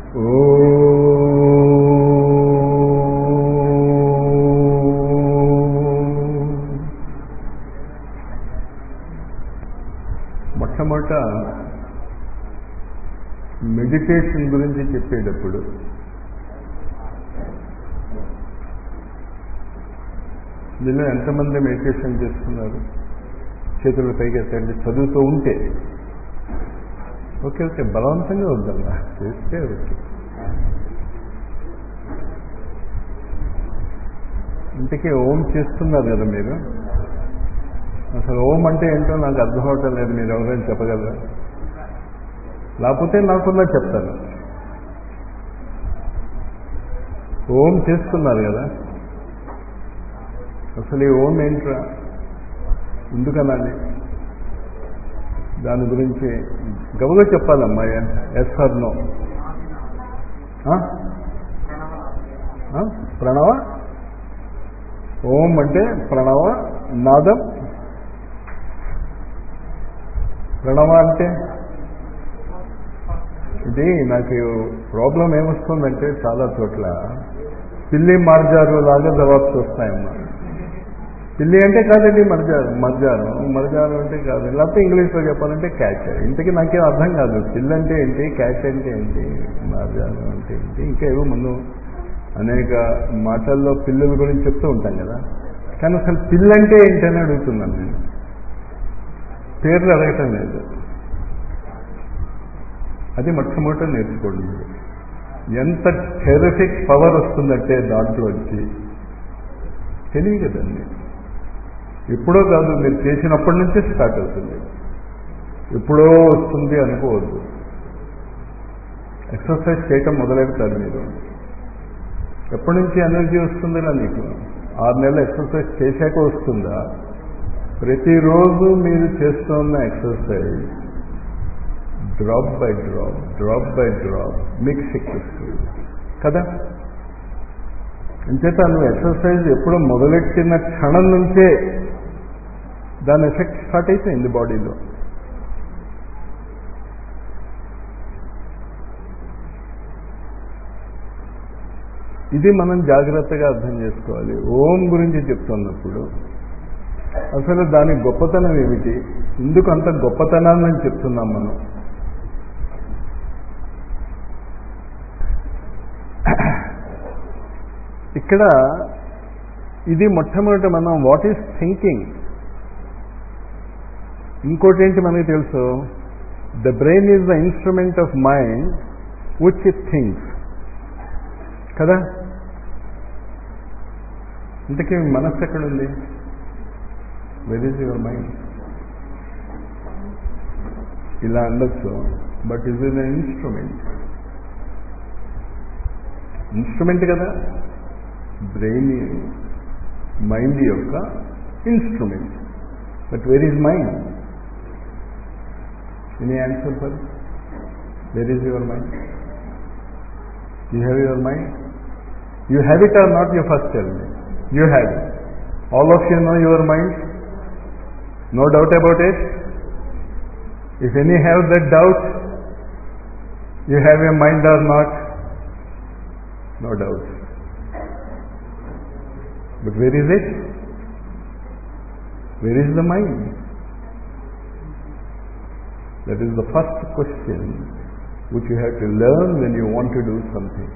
మొట్టమొదట మెడిటేషన్ గురించి చెప్పేటప్పుడు మీలో ఎంతమంది మెడిటేషన్ చేస్తున్నారు చేతులు పైకి ఎత్తండి చదువుతూ ఉంటే ఓకే ఓకే బలవంతంగా వద్దమ్మా చేస్తే ఓకే ఇంతకీ ఓం చేస్తున్నారు కదా మీరు అసలు ఓం అంటే ఏంటో నాకు అర్థం అవటం లేదు మీరు ఎవరైనా చెప్పగలరా లేకపోతే నాకున్నా చెప్తాను ఓం చేస్తున్నారు కదా అసలు ఈ ఓం ఏంట్రా ఎందుకనాలి దాని గురించి గబగా చెప్పాలమ్మా ఎస్ ఆర్ నో ప్రణవ ఓం అంటే ప్రణవ నాదం ప్రణవ అంటే ఇది నాకు ప్రాబ్లం ఏమొస్తుందంటే చాలా చోట్ల పిల్లి మార్జారు లాగా జవాబ్స్ వస్తాయమ్మా పిల్లి అంటే కాదండి మర్జారు మర్జారు మర్జారు అంటే కాదు లేకపోతే ఇంగ్లీష్లో చెప్పాలంటే క్యాచ్ ఇంతకీ నాకేం అర్థం కాదు పిల్లి అంటే ఏంటి క్యాచ్ అంటే ఏంటి మర్జారు అంటే ఏంటి ఇంకా ఏవో ముందు అనేక మాటల్లో పిల్లల గురించి చెప్తూ ఉంటాం కదా కానీ అసలు పిల్లి అంటే ఏంటని అడుగుతున్నాను నేను పేర్లు అడగటం లేదు అది మొట్టమొదట నేర్చుకోండి మీరు ఎంత టెరిఫిక్ పవర్ వస్తుందంటే దాంట్లో వచ్చి తెలియదు కదండి ఎప్పుడో కాదు మీరు చేసినప్పటి నుంచే స్టార్ట్ అవుతుంది ఎప్పుడో వస్తుంది అనుకోవద్దు ఎక్సర్సైజ్ చేయటం మొదలెడతారు మీరు ఎప్పటి నుంచి ఎనర్జీ వస్తుందిరా నీకు ఆరు నెలలు ఎక్సర్సైజ్ చేశాక వస్తుందా ప్రతిరోజు మీరు చేస్తున్న exercise drop by drop drop by drop మీకు శక్తి వస్తుంది కదా అంచేత నువ్వు ఎక్సర్సైజ్ ఎప్పుడు మొదలెట్టిన క్షణం నుంచే దాని ఎఫెక్ట్ స్టార్ట్ అయిపోయింది బాడీలో ఇది మనం జాగ్రత్తగా అర్థం చేసుకోవాలి ఓం గురించి చెప్తున్నప్పుడు అసలు దాని గొప్పతనం ఏమిటి ఎందుకు అంత గొప్పతనాన్ని చెప్తున్నాం మనం ఇక్కడ ఇది మొట్టమొదటి మనం వాట్ ఈస్ థింకింగ్ ఇంకోటి ఏంటి మనకి తెలుసు the brain is the instrument of mind which it things కదా ఇంతకీ మనస్సు ఎక్కడుంది వెర్ ఈజ్ యువర్ మైండ్ ఇలా ఉండొచ్చు but is is an instrument instrument కదా బ్రెయిన్ మైండ్ యొక్క instrument but where is mind any answer for where is your mind you have your mind you have it are not you first tell me you have it all of you know your mind no doubt about it if any have that doubt you have a mind are not no doubt. But where is it? Where is the mind? That is the first question which you have to learn when you want to do something.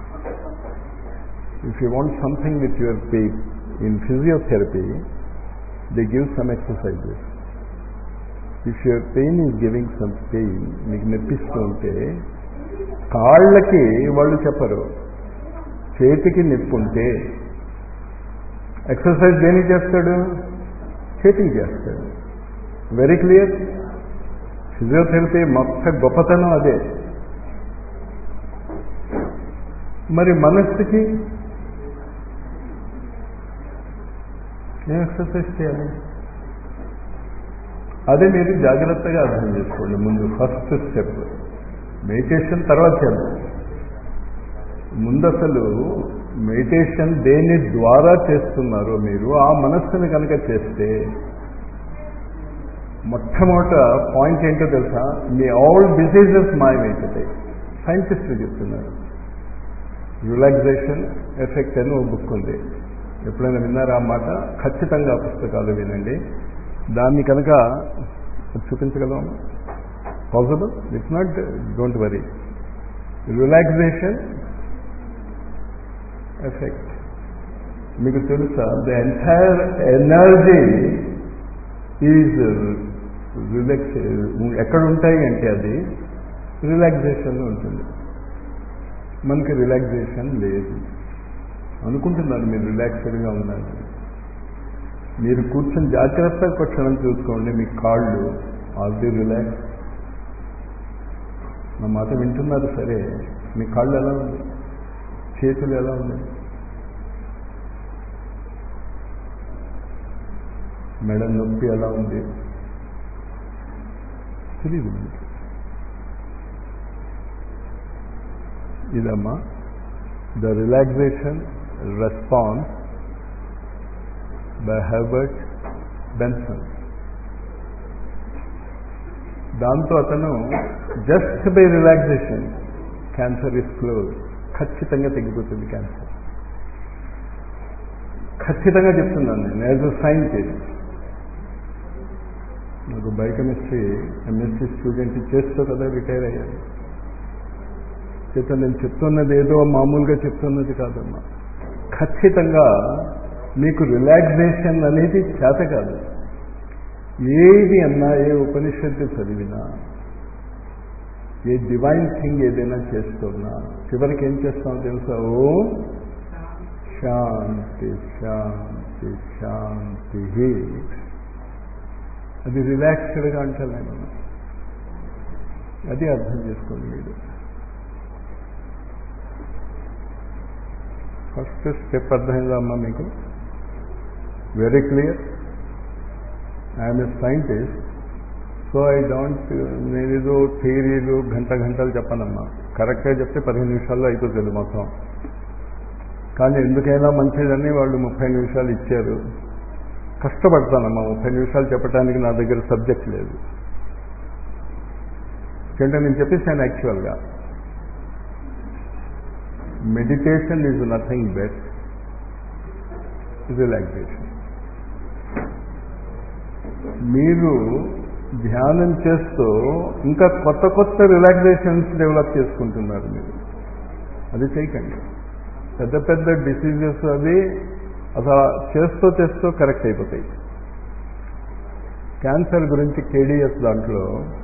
If you want something with your pain, in physiotherapy, they give some exercises. If your pain is giving some pain, మీకు నొప్పిస్తూ ఉంటే కాళ్ళకి వాళ్ళు చెప్పరు చేతికి నొప్పి ఉంటే exercise దేనికి చేస్తాడు చేతికి చేస్తాడు వెరీ క్లియర్ ఫిజియోథెరపీ మొత్తం గొప్పతనం అదే మరి మనస్సుకి ఏం ఎక్సర్సైజ్ చేయాలి అదే మీరు జాగ్రత్తగా అర్థం చేసుకోండి ముందు ఫస్ట్ స్టెప్ మెడిటేషన్ తర్వాత చేద్దాం ముందు అసలు మెడిటేషన్ దేని ద్వారా చేస్తున్నారో మీరు ఆ మనస్సుని కనుక చేస్తే మొట్టమొదట పాయింట్ ఏంటో తెలుసా మీ ఆల్ డిసీజెస్ మాయమైపోతాయి సైంటిస్టులు చెప్తున్నారు రిలాక్సేషన్ ఎఫెక్ట్ అని ఒక బుక్ ఉంది ఎప్పుడైనా విన్నారా ఆ మాట ఖచ్చితంగా ఆ పుస్తకాలు వినండి దాన్ని కనుక చూపించగలం possible it's not don't worry relaxation effect మీకు తెలుసా the entire energy is relax ఎక్కడ ఉంటాయి అంటే అది రిలాక్సేషన్లో ఉంటుంది మనకి రిలాక్సేషన్ లేదు అనుకుంటున్నారు మీరు రిలాక్స్డ్గా ఉన్నారు మీరు కూర్చొని జాగ్రత్తగా ఒక క్షణం చూసుకోండి మీ కాళ్ళు ఆల్రెడీ రిలాక్స్ నా మాట వింటున్నారు సరే మీ కాళ్ళు ఎలా ఉంది చేతులు ఎలా ఉన్నాయి మెడ నొప్పి ఎలా ఉంది తెలియదు మనకి ఇదమ్మా the relaxation response by Herbert Benson దాంతో అతను just by relaxation cancer is close ఖచ్చితంగా తగ్గిపోతుంది క్యాన్సర్ ఖచ్చితంగా చెప్తున్నాను నేను యాజ్ అ సైంటిస్ట్ నాకు బయోకెమిస్ట్రీ ఎంఎస్సీ స్టూడెంట్ చేస్తూ కదా రిటైర్ అయ్యాను చేత నేను చెప్తున్నది ఏదో మామూలుగా చెప్తున్నది కాదమ్మా ఖచ్చితంగా మీకు రిలాక్సేషన్ అనేది చేత కాదు ఏది అన్నా ఏ ఉపనిషత్తు చదివినా ఏ డివైన్ థింగ్ ఏదైనా చేస్తున్నా చివరికి ఏం చేస్తామో తెలుసా ఓ శాంతి శాంతి శాంతి అది రిలాక్స్డ్గా అంటాను నేను అది అర్థం చేసుకోండి మీరు ఫస్ట్ స్టెప్ అర్థమైందా అమ్మా మీకు very clear I'm a scientist so I don't నేనేదో థియరీలు గంట గంటలు చెప్పనమ్మా కరెక్ట్గా చెప్తే పదిహేను నిమిషాల్లో అయిపోతుంది మొత్తం కానీ ఎందుకైనా మంచిదని వాళ్ళు ముప్పై నిమిషాలు ఇచ్చారు కష్టపడతానమ్మా ముప్పై నిమిషాలు చెప్పడానికి నా దగ్గర సబ్జెక్ట్ లేదు ఎందుకంటే నేను చెప్పేసాను యాక్చువల్గా meditation is nothing but relaxation మీరు ధ్యానం చేస్తూ ఇంకా కొత్త కొత్త రిలాక్సేషన్స్ డెవలప్ చేసుకుంటున్నారు మీరు అది చేయకండి పెద్ద పెద్ద డిసీజెస్ అవి అసలు చేస్తూ చేస్తూ కరెక్ట్ అయిపోతాయి క్యాన్సర్ గురించి కేడిఎస్ దాంట్లో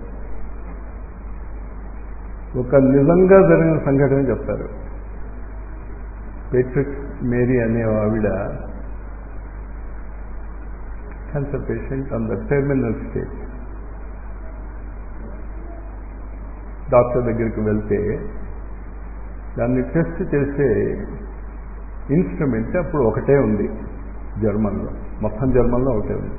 ఒక నిజంగా జరిగిన సంఘటన చెప్తారు పేట్రిక్ మేరీ అనే ఆవిడ cancer patient on the terminal stage doctor దగ్గరికి వెళ్తే దాన్ని టెస్ట్ చేసే ఇన్స్ట్రుమెంట్ అప్పుడు ఒకటే ఉంది జర్మన్లో మొత్తం జర్మన్లో ఒకటే ఉంది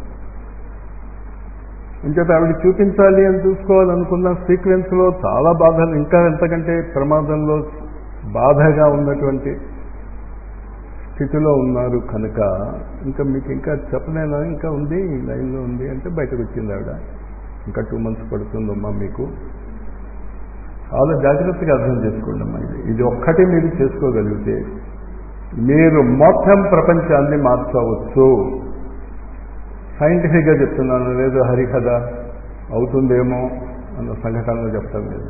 ఇంకేత ఆవిడ చూపించాలి అని చూసుకోవాలనుకున్న సీక్వెన్స్లో చాలా బాధలు ఇంకా ఎంతకంటే ప్రమాదంలో బాధగా ఉన్నటువంటి స్థితిలో ఉన్నారు కనుక ఇంకా మీకు ఇంకా చెప్పలేనా ఇంకా ఉంది లైన్లో ఉంది అంటే బయటకు వచ్చింది ఆవిడ ఇంకా టూ మంత్స్ పడుతుందమ్మా మీకు చాలా జాగ్రత్తగా అర్థం చేసుకోండి అమ్మా ఇది ఇది ఒక్కటి మీరు చేసుకోగలిగితే మీరు మొత్తం ప్రపంచాన్ని మార్చవచ్చు సైంటిఫిక్గా చెప్తున్నాను లేదు హరికథ అవుతుందేమో అన్న సంఘటనలో చెప్తాం లేదు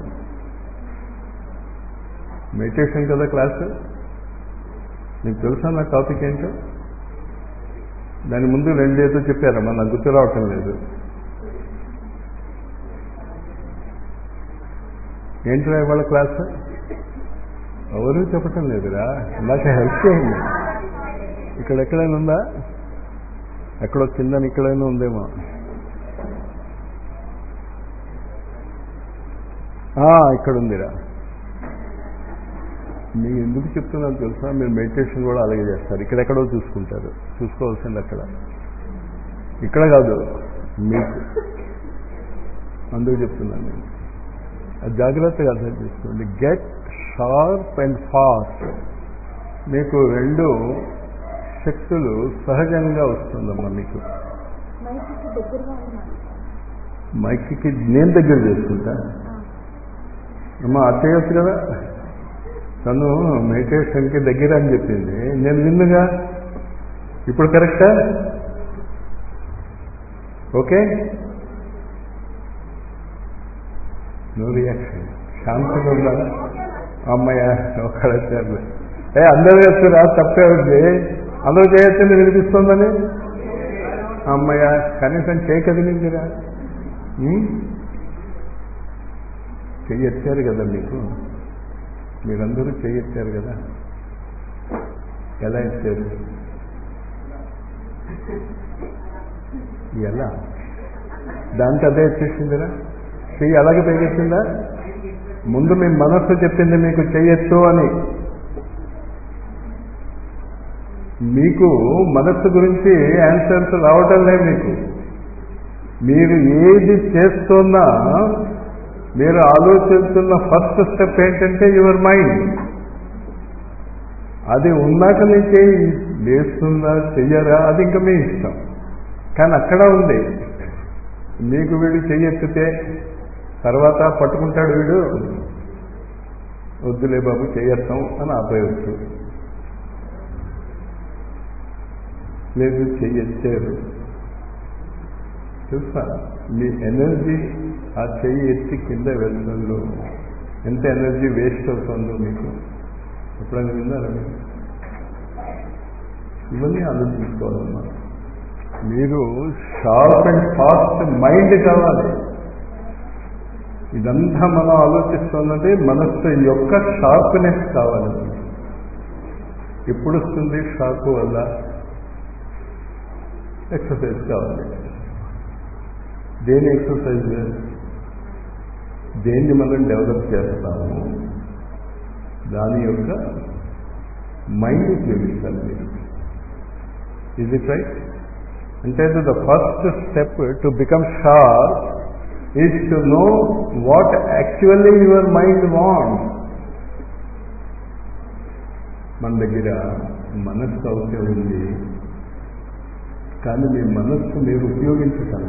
మెడిటేషన్ కదా క్లాస్ మీకు తెలుసా నా టాపిక్ ఏంటో దాని ముందు రెండేదో చెప్పారమ్మా నాకు గుర్తు రావటం లేదు ఏంటిరా ఇవాళ క్లాస్ ఎవరు చెప్పటం లేదురా నాకు హెల్ప్ చేయండి ఇక్కడ ఎక్కడైనా ఉందా ఎక్కడో కింద ఇక్కడైనా ఉందేమో ఇక్కడ ఉందిరా మీకు ఎందుకు చెప్తున్నాను తెలుసా మీరు మెడిటేషన్ కూడా అలాగే చేస్తారు ఇక్కడెక్కడో చూసుకుంటారు చూసుకోవాల్సింది అక్కడ ఇక్కడ కాదు మీకు అందుకు చెప్తున్నాను నేను అది జాగ్రత్తగా అర్థం చేసుకోండి గెట్ షార్ప్ అండ్ ఫాస్ట్ మీకు రెండు శక్తులు సహజంగా వస్తుందమ్మా మీకు మైకి దగ్గరగా ఉన్నాను మైక్కి నేను దగ్గర చేసుకుంటా అమ్మ అది చేయొచ్చు కదా తను మెడిటేషన్కి దగ్గర అని చెప్పింది నేను విన్నుగా ఇప్పుడు కరెక్టా ఓకే నో రియాక్షన్ శాంతిగా ఉండాలా అమ్మయ్య ఒకడొచ్చారు ఏ అందరూ చేస్తున్నా తప్పే ఉంది అందరూ చేయొచ్చని వినిపిస్తుందని అమ్మయ్య కనీసం చేయి కదిలిందిరా చెయ్యొచ్చారు కదా మీకు మీరందరూ చెయ్యొచ్చారు కదా ఎలా ఇచ్చారు ఎలా దాంట్లో అదే వచ్చేసిందిరా చెయ్యి అలాగే పైకెత్తిందా ముందు మీ మనస్సు చెప్పింది మీకు చెయ్యొచ్చు అని మీకు మనస్సు గురించి ఆన్సర్స్ రావటం లేదు మీకు మీరు ఏది చేస్తున్నా మీరు ఆలోచిస్తున్న ఫస్ట్ స్టెప్ ఏంటంటే యువర్ మైండ్ అది ఉన్నాక నేను చేయి లేస్తుందా చెయ్యరా అది ఇంకా మీ ఇష్టం కానీ అక్కడ ఉంది మీకు వీడు చెయ్యెత్తితే తర్వాత పట్టుకుంటాడు వీడు వద్దులే బాబు చేయొస్తాం అని ఆపేయచ్చు లేదు చెయ్యొచ్చారు తెలుసా మీ ఎనర్జీ ఆ చెయ్యి ఎత్తి కింద వెళ్ళడంలో ఎంత ఎనర్జీ వేస్ట్ అవుతుందో మీకు ఎప్పుడైనా విన్నారా మీరు ఇవన్నీ ఆలోచించుకోవాలమ్మా మీరు షార్ప్ అండ్ ఫాస్ట్ మైండ్ కావాలి ఇదంతా మనం ఆలోచిస్తున్నది మనస్సు యొక్క షార్ప్నెస్ కావాలి ఎప్పుడు వస్తుంది షార్ప్ వల్ల ఎక్సర్సైజ్ కావాలి దేని ఎక్సర్సైజ్ దేన్ని మనం డెవలప్ చేస్తాము దాని యొక్క మైండ్ ఉపయోగిస్తారు మీరు ఇజ్ ఇట్ రైట్ అంటే the first step to become sharp is to know what actually your mind want మన దగ్గర మనస్సు అవసరం ఉంది కానీ మీ మనస్సు మీరు ఉపయోగించటం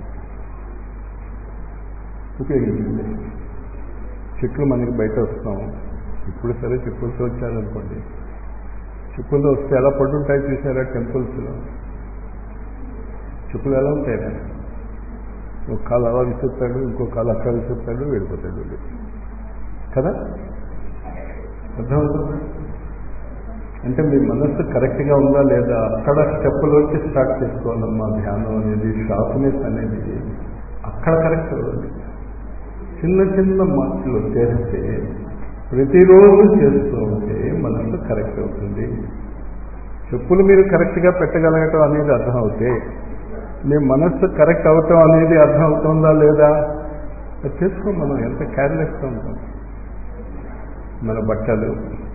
ఉపయోగించండి చెట్లు మనకి బయట వస్తాం ఇప్పుడు సరే చెప్పులతో వచ్చారనుకోండి చెప్పులతో వస్తే ఎలా పడుంటాయి చూసారా టెంపుల్స్లో చెప్పులు ఎలా ఉంటాయి ఒక కాలు అలా విసురుతాడు ఇంకో కాలు అక్కడ విసురుతాడు వెళ్ళిపోతాడు వీడు కదా అర్థమవుతుంది అంటే మీ మనస్సు కరెక్ట్గా ఉందా లేదా అక్కడ స్టెప్పులోకి స్టార్ట్ చేసుకోవాలమ్మా ధ్యానం అనేది షార్ప్నెస్ అనేది అక్కడ కరెక్ట్ అవ్వాలి చిన్న చిన్న మార్పులు చేస్తే ప్రతిరోజు చేస్తూ ఉంటే మనస్సు కరెక్ట్ అవుతుంది చెప్పులు మీరు కరెక్ట్గా పెట్టగలగటం అనేది అర్థం అవుతే మీ మనస్సు కరెక్ట్ అవటం అనేది అర్థం అవుతుందా లేదా అది చేసుకో మనం ఎంత కేర్లెస్గా ఉంటాం మన బట్టలు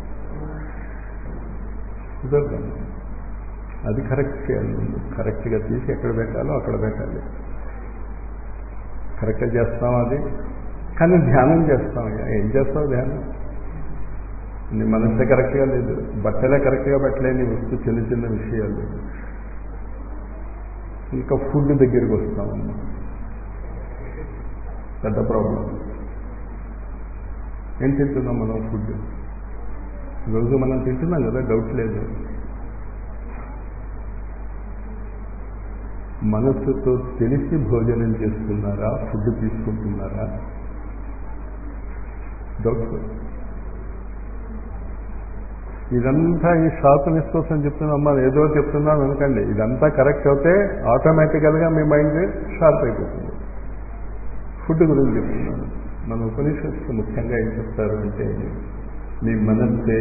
కుదరదు అది కరెక్ట్ చేయాలి ముందు కరెక్ట్గా తీసి ఎక్కడ పెట్టాలో అక్కడ పెట్టాలి కరెక్ట్గా చేస్తాం అది కానీ ధ్యానం చేస్తాం ఏం చేస్తావు ధ్యానం నీ మనసే కరెక్ట్గా లేదు బట్టలే కరెక్ట్గా పెట్టలేని వస్తూ చిన్న చిన్న విషయాలు ఇంకా ఫుడ్ దగ్గరికి వస్తామమ్మా పెద్ద ప్రాబ్లం ఏం తింటున్నాం మనం ఫుడ్ రోజు మనం తింటున్నాం కదా డౌట్ లేదు మనస్సుతో తెలిసి భోజనం చేస్తున్నారా ఫుడ్ తీసుకుంటున్నారా డౌట్ ఇదంతా ఈ షార్ప్నెస్ కోసం చెప్తున్నామ్మా ఏదో చెప్తున్నాను అనుకండి ఇదంతా కరెక్ట్ అవుతే ఆటోమేటికల్గా మీ మైండ్ షార్ప్ అయిపోతుంది ఫుడ్ గురించి చెప్తున్నాను మన ఉపనిషత్తు ముఖ్యంగా ఏం చెప్తారు అంటే నీ మనస్సే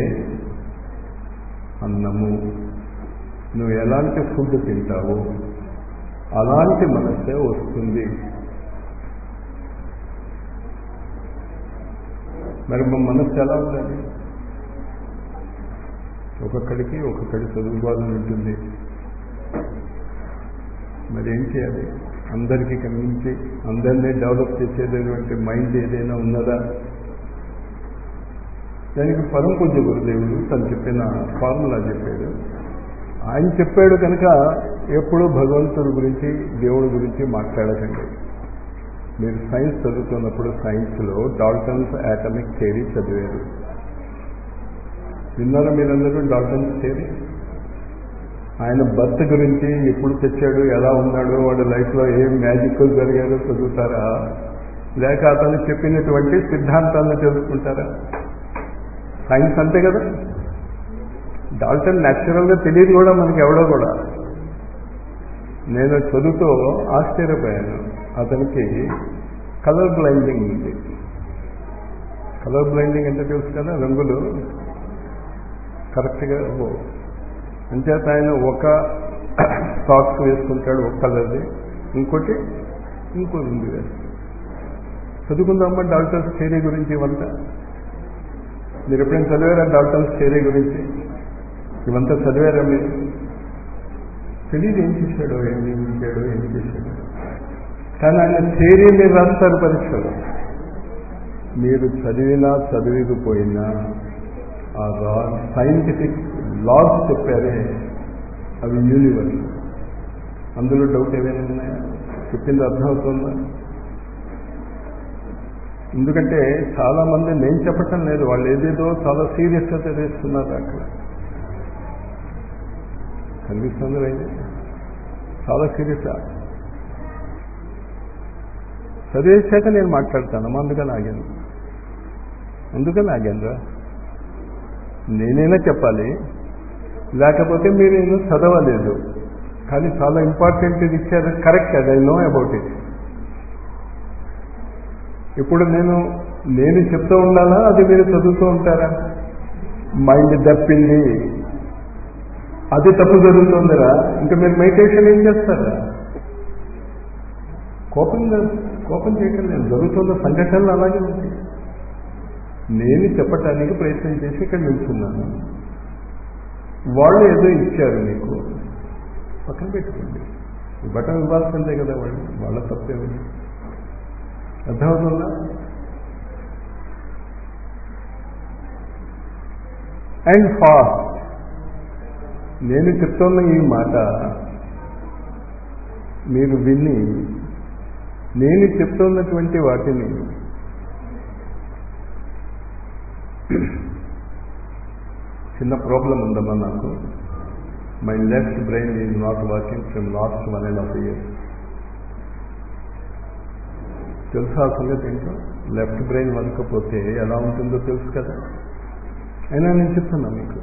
అన్నము నువ్వు ఎలాంటి ఫుడ్ తింటావో అలాంటి మనస్సే వస్తుంది మరి మా మనస్సు ఎలా ఉండాలి ఒక్కొక్కడికి ఒక్కొక్కడి చదువుకోవాలని ఉంటుంది మరి ఏం చేయాలి అందరికీ కనిపించి అందరినీ డెవలప్ చేసేటటువంటి మైండ్ ఏదైనా ఉన్నదా దానికి పరమ పూజ్య గురుదేవుడు తను చెప్పిన ఫార్ములా చెప్పాడు ఆయన చెప్పాడు కనుక ఎప్పుడూ భగవంతుడి గురించి దేవుడి గురించి మాట్లాడకండి మీరు సైన్స్ చదువుతున్నప్పుడు సైన్స్లో డాల్టన్స్ యాటమిక్ థియరీ చదివారు విన్నారా మీరందరూ డాల్టన్స్ థియరీ ఆయన బర్త్ గురించి ఎప్పుడు తెచ్చాడు ఎలా ఉన్నాడు వాడి లైఫ్లో ఏం మ్యాజిక్ జరిగాడో చదువుతారా లేక అతను చెప్పినటువంటి సిద్ధాంతాలను తెలుసుకుంటారా సైన్స్ అంతే కదా డాల్టన్ న్యాచురల్గా తెలియదు కూడా మనకి ఎవడో కూడా నేను చదువుతూ ఆశ్చర్యపోయాను అతనికి కలర్ బ్లైండింగ్ ఉంది కలర్ బ్లైండింగ్ అంటే తెలుసు కదా రంగులు కరెక్ట్గా ఓ అంచేత ఆయన ఒక సాక్స్ వేసుకుంటాడు ఒక కలర్ది ఇంకోటి ఇంకో రంగు వేస్తాడు చదువుకుందామా డాల్టన్స్ థియరీ గురించి ఇవంతా మీరు ఎప్పుడైనా చదివారా డాల్టన్స్ థియరీ గురించి ఇవంతా చదివారా మీరు తెలియదు ఏం చేశాడో ఏం నియమించాడో ఏం చేశాడో కానీ ఆయన థియరీ మీరు రాస్తారు పరీక్షలో మీరు చదివినా చదివికపోయినా ఆ రా సైంటిఫిక్ లాస్ చెప్పారే అవి యూనివర్స్ అందులో డౌట్ ఏమైనా ఉన్నాయా చెప్పింది అర్థమవుతుందా ఎందుకంటే చాలా మంది నేను చెప్పటం లేదు వాళ్ళు ఏదేదో చాలా సీరియస్గా చదివిస్తున్నారు అక్కడ కనిపిస్తుంది రైతు చాలా సీరియస్గా చదివేశాక నేను మాట్లాడతాను అందుకని ఆగాను అందుకని ఆగాను రా నేనైనా చెప్పాలి లేకపోతే మీరు నేను చదవలేదు కానీ చాలా ఇంపార్టెంట్ ఇది ఇచ్చారు కరెక్ట్ అది ఐ నో అబౌట్ ఇట్ ఇప్పుడు నేను నేను చెప్తూ ఉండాలా అది మీరు చదువుతూ ఉంటారా మైండ్ దప్పింది అది తప్పు జరుగుతుందిరా ఇంకా మీరు మెడిటేషన్ ఏం చేస్తారా కోపం కోపం చేయటం లేదు జరుగుతున్న సంఘటనలు అలాగే ఉంటాయి నేను చెప్పటానికి ప్రయత్నం చేసి ఇక్కడ నిల్చున్నాను వాళ్ళు ఏదో ఇచ్చారు మీకు పక్కన పెట్టుకోండి బటన్ ఇవ్వాల్సిందే కదా వాళ్ళు వాళ్ళ తప్పేమిటి అర్థమవుతుందా అండ్ ఫాస్ట్ నేను చెప్తున్న ఈ మాట మీరు విని నేను చెప్తున్నటువంటి వాటిని చిన్న ప్రాబ్లం ఉందమ్మా నాకు my left brain is not working from last one and half year తెలుసా సంగతి ఏంటో లెఫ్ట్ బ్రెయిన్ వనకపోతే ఎలా ఉంటుందో తెలుసు కదా అయినా నేను చెప్తున్నా మీకు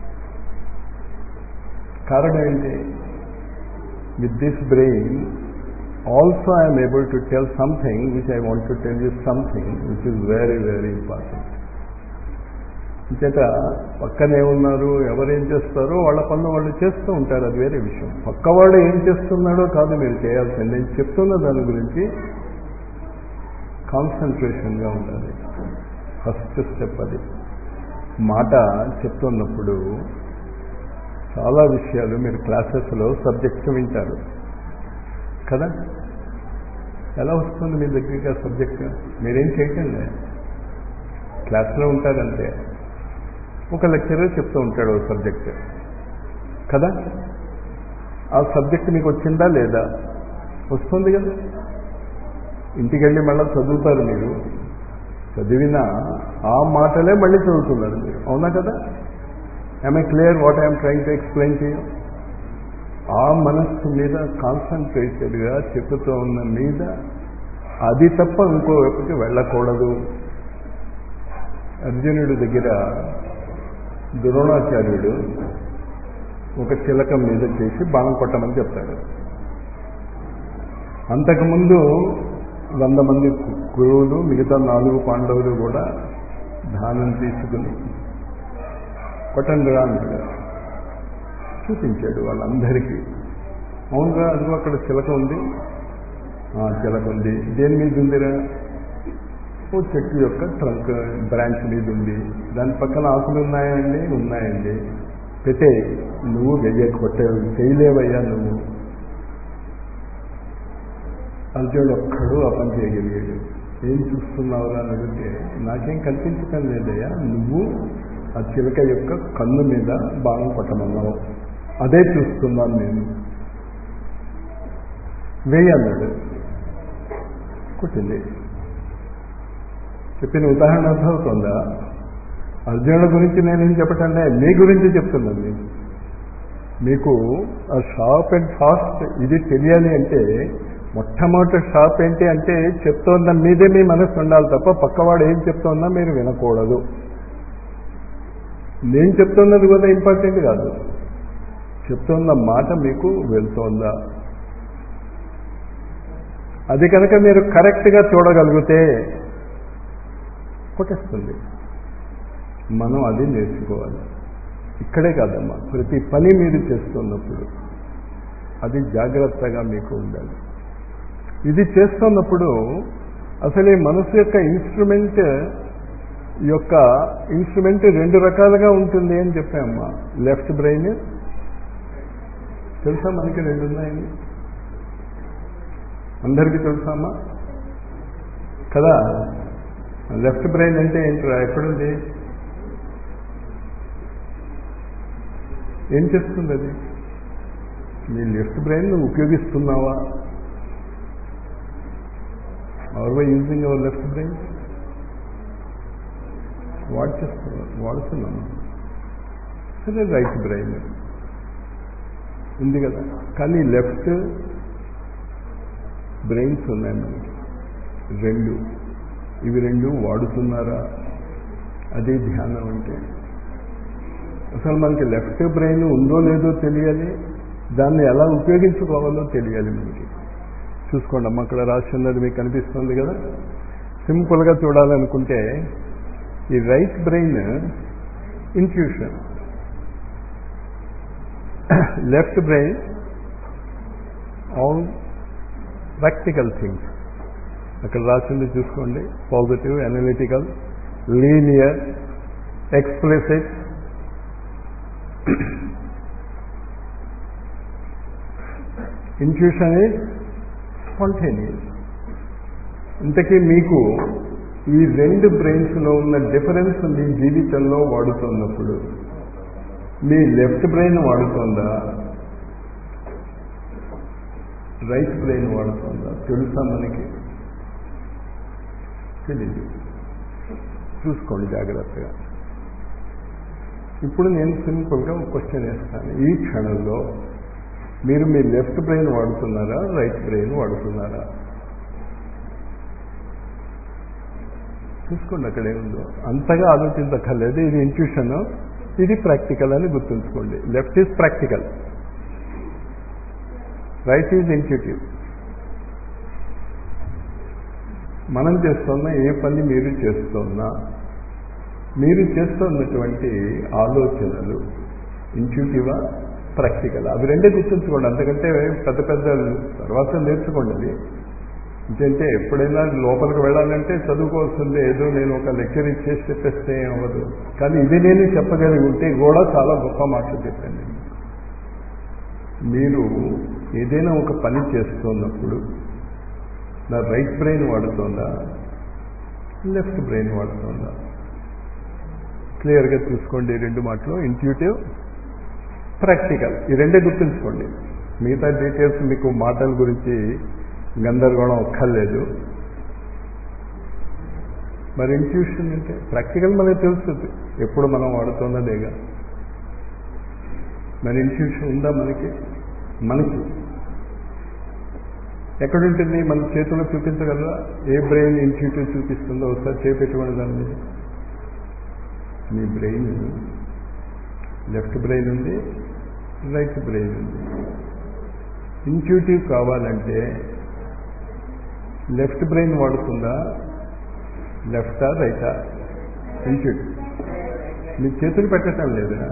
కారణం ఏంటి with this brain also I'm able to tell something which I want to tell you something which is very very important ఇంచేత పక్కనే ఉన్నారు ఎవరేం చేస్తారో వాళ్ళ పనులు వాళ్ళు చేస్తూ ఉంటారు అది వేరే విషయం పక్కవాడు ఏం చేస్తున్నాడో కాదు మీరు చేయాల్సింది నేను చెప్తున్న దాని గురించి కాన్సన్ట్రేషన్గా ఉండాలి ఫస్ట్ స్టెప్ అది మాట చెప్తున్నప్పుడు చాలా విషయాలు మీరు క్లాసెస్లో సబ్జెక్ట్స్ వింటారు కదా ఎలా వస్తుంది మీ దగ్గరికి ఆ సబ్జెక్ట్ మీరేం చేయటండి క్లాస్లో ఉంటారంటే ఒక లెక్చరర్ చెప్తూ ఉంటాడు ఓ సబ్జెక్ట్ కదా ఆ సబ్జెక్ట్ మీకు వచ్చిందా లేదా వస్తుంది కదా ఇంటికి వెళ్ళి మళ్ళీ చదువుతారు మీరు చదివిన ఆ మాటలే మళ్ళీ చదువుతున్నారు మీరు అవునా కదా I clear what I'm trying to explain to ఆ మనస్సు మీద కాన్సన్ట్రేటెడ్గా చెప్పుతూ ఉన్న మీద అది తప్ప ఇంకో వైపుకి వెళ్ళకూడదు అర్జునుడి దగ్గర ద్రోణాచార్యుడు ఒక చిలక మీద చేసి బాణం కొట్టమని చెప్తాడు అంతకుముందు వంద మంది గురువులు మిగతా నాలుగు పాండవులు కూడా దానం తీసుకుని కొట్టండి రా అన్నాడు చూపించాడు వాళ్ళందరికీ అవునుగా అదిగో అక్కడ చిలక ఉంది చిలక ఉంది దేని మీద ఉందిరా ఓ చెట్టు యొక్క ట్రంక్ బ్రాంచ్ మీద ఉంది దాని పక్కన ఆకులు ఉన్నాయండి ఉన్నాయండి పెట్టే నువ్వు వెయ్య కొట్టే చేయలేవయ్యా నువ్వు అర్జునుడు ఒక్కడు ఆ పని చేయగలిగాడు ఏం చూస్తున్నావురా అని అడిగితే నాకేం కల్పించటం లేదయ్యా నువ్వు ఆ చిలక యొక్క కన్ను మీద బాణం కొట్టమన్నావు అదే చూస్తున్నాను నేను వెయ్యి అన్నాడు పుట్టింది చెప్పిన ఉదాహరణ అర్థమవుతుందా అర్జునుడి గురించి నేనేం చెప్పటంలే మీ గురించి చెప్తున్నాను మీకు ఆ షాప్ అండ్ ఫాస్ట్ ఇది తెలియాలి అంటే మొట్టమొదటి షాప్ ఏంటి అంటే చెప్తోన్న మీదే మీ మనసు ఉండాలి తప్ప పక్కవాడు ఏం చెప్తోన్నా మీరు వినకూడదు నేను చెప్తున్నది కూడా ఇంపార్టెంట్ కాదు చెప్తున్న మాట మీకు వెళ్తోందా అది కనుక మీరు కరెక్ట్గా చూడగలిగితే కొట్టేస్తుంది మనం అది నేర్చుకోవాలి ఇక్కడే కాదమ్మా ప్రతి పని మీరు చేస్తున్నప్పుడు అది జాగ్రత్తగా మీకు ఉండాలి ఇది చేస్తున్నప్పుడు అసలు ఈ మనసు యొక్క ఇన్స్ట్రుమెంట్ యొక్క ఇన్స్ట్రుమెంట్ రెండు రకాలుగా ఉంటుంది అని చెప్పామ్మా లెఫ్ట్ బ్రెయిన్ తెలుసా మనకి రెండు ఉన్నాయని అందరికీ తెలుసామా కదా లెఫ్ట్ బ్రెయిన్ అంటే ఏంట్రా ఎక్కడుంది ఏం చేస్తుంది అది నీ లెఫ్ట్ బ్రెయిన్ నువ్వు ఉపయోగిస్తున్నావా are why using our left brain వాడు చేస్తున్నావు వాడుతున్నాను సరే రైట్ బ్రెయిన్ ఉంది కదా కానీ లెఫ్ట్ బ్రెయిన్స్ ఉన్నాయి మనకి రెండు ఇవి రెండు వాడుతున్నారా అదే ధ్యానం అంటే అసలు మనకి లెఫ్ట్ బ్రెయిన్ ఉందో లేదో తెలియాలి దాన్ని ఎలా ఉపయోగించుకోవాలో తెలియాలి మనకి చూసుకోండి అమ్మ అక్కడ రాసి ఉన్నది మీకు కనిపిస్తుంది కదా సింపుల్గా చూడాలనుకుంటే ఈ right brain intuition left brain all practical things అక్కడ రాసింది చూసుకోండి positive analytical linear expressive intuition is spontaneous ఇంతకీ మీకు ఈ రెండు బ్రెయిన్స్లో ఉన్న డిఫరెన్స్ మీ జీవితంలో వాడుతున్నప్పుడు మీ లెఫ్ట్ బ్రెయిన్ వాడుతుందా రైట్ బ్రెయిన్ వాడుతుందా తెలుసా మనకి తెలియదు చూసుకోండి జాగ్రత్తగా ఇప్పుడు నేను సింపుల్గా ఒక క్వశ్చన్ వేస్తాను ఈ క్షణంలో మీరు మీ లెఫ్ట్ బ్రెయిన్ వాడుతున్నారా రైట్ బ్రెయిన్ వాడుతున్నారా చూసుకోండి అక్కడ ఏముందో అంతగా ఆలోచించక్కర్లేదు ఇది ఇంట్యూషన్ ఇది ప్రాక్టికల్ అని గుర్తుంచుకోండి left is practical right is intuitive మనం చేస్తున్న ఏ పని మీరు చేస్తున్నా మీరు చేస్తున్నటువంటి ఆలోచనలు ఇంట్యూటివా ప్రాక్టికల్ అవి రెండే గుర్తుంచుకోండి అంతకంటే పెద్ద పెద్ద తర్వాత నేర్చుకోండి అది ఎందుకంటే ఎప్పుడైనా లోపలికి వెళ్ళాలంటే చదువుకోవాల్సిందే ఏదో నేను ఒక లెక్చర్ ఇచ్చేసి చెప్పేస్తే అవ్వదు కానీ ఇది నేను చెప్పగలిగి ఉంటే కూడా చాలా గొప్ప మాట చెప్పండి మీరు ఏదైనా ఒక పని చేస్తున్నప్పుడు నా రైట్ బ్రెయిన్ వాడుతుందా లెఫ్ట్ బ్రెయిన్ వాడుతుందా క్లియర్గా చూసుకోండి ఈ రెండు మాటలు ఇంట్యూటివ్ ప్రాక్టికల్ ఈ రెండే గుర్తుంచుకోండి మిగతా డీటెయిల్స్ మీకు మాటల గురించి గందరగోళం ఒక్కర్లేదు మరి ఇంట్యూషన్ అంటే ప్రాక్టికల్ మనకి తెలుస్తుంది ఎప్పుడు మనం వాడుతున్నదేగా మరి ఇంట్యూషన్ ఉందా మనకి మనకి ఎక్కడుంటుంది మన చేతిలో చూపించగలరా ఏ బ్రెయిన్ ఇంట్యూటివ్ చూపిస్తుందో ఒకసారి చేపెట్టుకోండి దాని మీద మీ బ్రెయిన్ లెఫ్ట్ బ్రెయిన్ ఉంది రైట్ బ్రెయిన్ ఉంది ఇంట్యూటివ్ కావాలంటే లెఫ్ట్ బ్రెయిన్ వాడుతుందా లెఫ్టా రైటా ఇంట్యూటివ్ మీ చేతులు పెట్టడం లేదా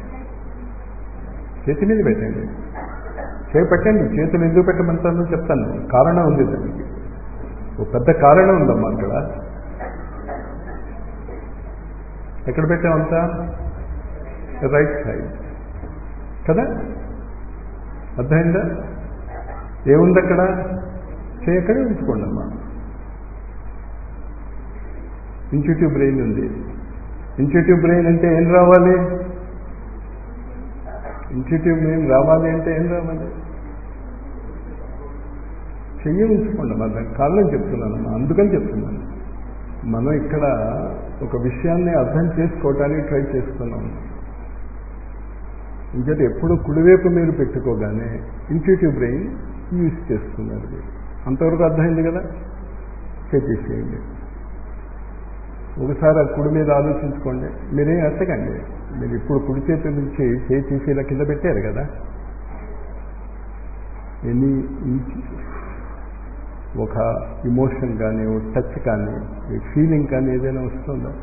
చేతి మీద పెట్టండి చేయి పెట్టండి చేతులు ఎందుకు పెట్టమంటానో చెప్తాను కారణం ఉంది దానికి ఒక పెద్ద కారణం ఉందమ్మా అక్కడ ఎక్కడ పెట్టామంతా రైట్ సైడ్ కదా అర్థమైందా ఏముంది అక్కడ చేయి అక్కడే ఉంచుకోండి అమ్మా ఇంట్యూటివ్ బ్రెయిన్ ఉంది ఇంట్యూటివ్ బ్రెయిన్ అంటే ఏం రావాలి ఇంట్యూటివ్ బ్రెయిన్ రావాలి అంటే ఏం రావాలి చెయ్యి ఉంచుకోండి మన దానికి కారణం చెప్తున్నాను అందుకని చెప్తున్నాను మనం ఇక్కడ ఒక విషయాన్ని అర్థం చేసుకోవటానికి ట్రై చేస్తున్నాం ఇంకటి ఎప్పుడు కుడివైపు మీరు పెట్టుకోగానే ఇంట్యూటివ్ బ్రెయిన్ యూజ్ చేస్తున్నారు మీరు అంతవరకు అర్థమైంది కదా చేసేసేయండి ఒకసారి ఆ కుడి మీద ఆలోచించుకోండి మీరేం ఎత్తకండి మీరు ఇప్పుడు కుడి చేతి నుంచి చేయి తీసి ఇలా కింద పెట్టారు కదా ఎనీ ఒక ఇమోషన్ కానీ ఒక టచ్ కానీ ఫీలింగ్ కానీ ఏదైనా వస్తుందా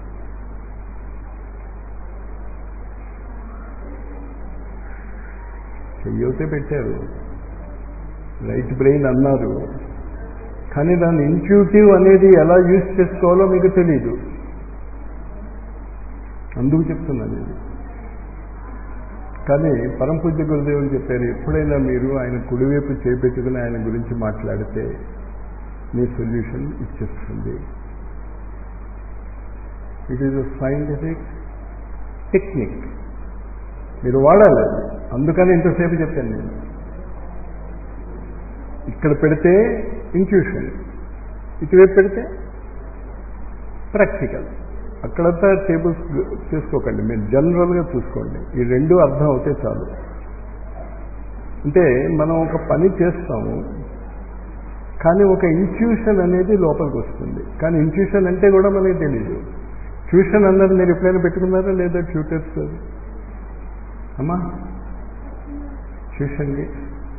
చెయ్యవుతే పెట్టారు రైట్ బ్రెయిన్ అన్నారు కానీ దాన్ని ఇంట్యూటివ్ అనేది ఎలా యూజ్ చేసుకోవాలో మీకు తెలియదు అందుకు చెప్తున్నాను ఇది కానీ పరమ పూజ్య గురుదేవులు చెప్పారు ఎప్పుడైనా మీరు ఆయన కుడివైపు చేపెట్టుకుని ఆయన గురించి మాట్లాడితే మీ సొల్యూషన్ ఇచ్చేస్తుంది it is a scientific technique మీరు వాడాలి అందుకని ఇంతసేపు చెప్పాను నేను ఇక్కడ పెడితే ఇంట్యూషన్ ఇటువైపు పెడితే ప్రాక్టికల్ అక్కడంతా టేబుల్స్ చేసుకోకండి మీరు జనరల్గా చూసుకోండి ఈ రెండు అర్థం అవుతే చాలు అంటే మనం ఒక పని చేస్తాము కానీ ఒక ఇంట్యూషన్ అనేది లోపలికి వస్తుంది కానీ ఇంట్యూషన్ అంటే కూడా మనకి తెలియదు ట్యూషన్ అన్నది మీరు ఎప్పుడైనా పెట్టుకున్నారా లేదా ట్యూటర్స్ అమ్మా ట్యూషన్కి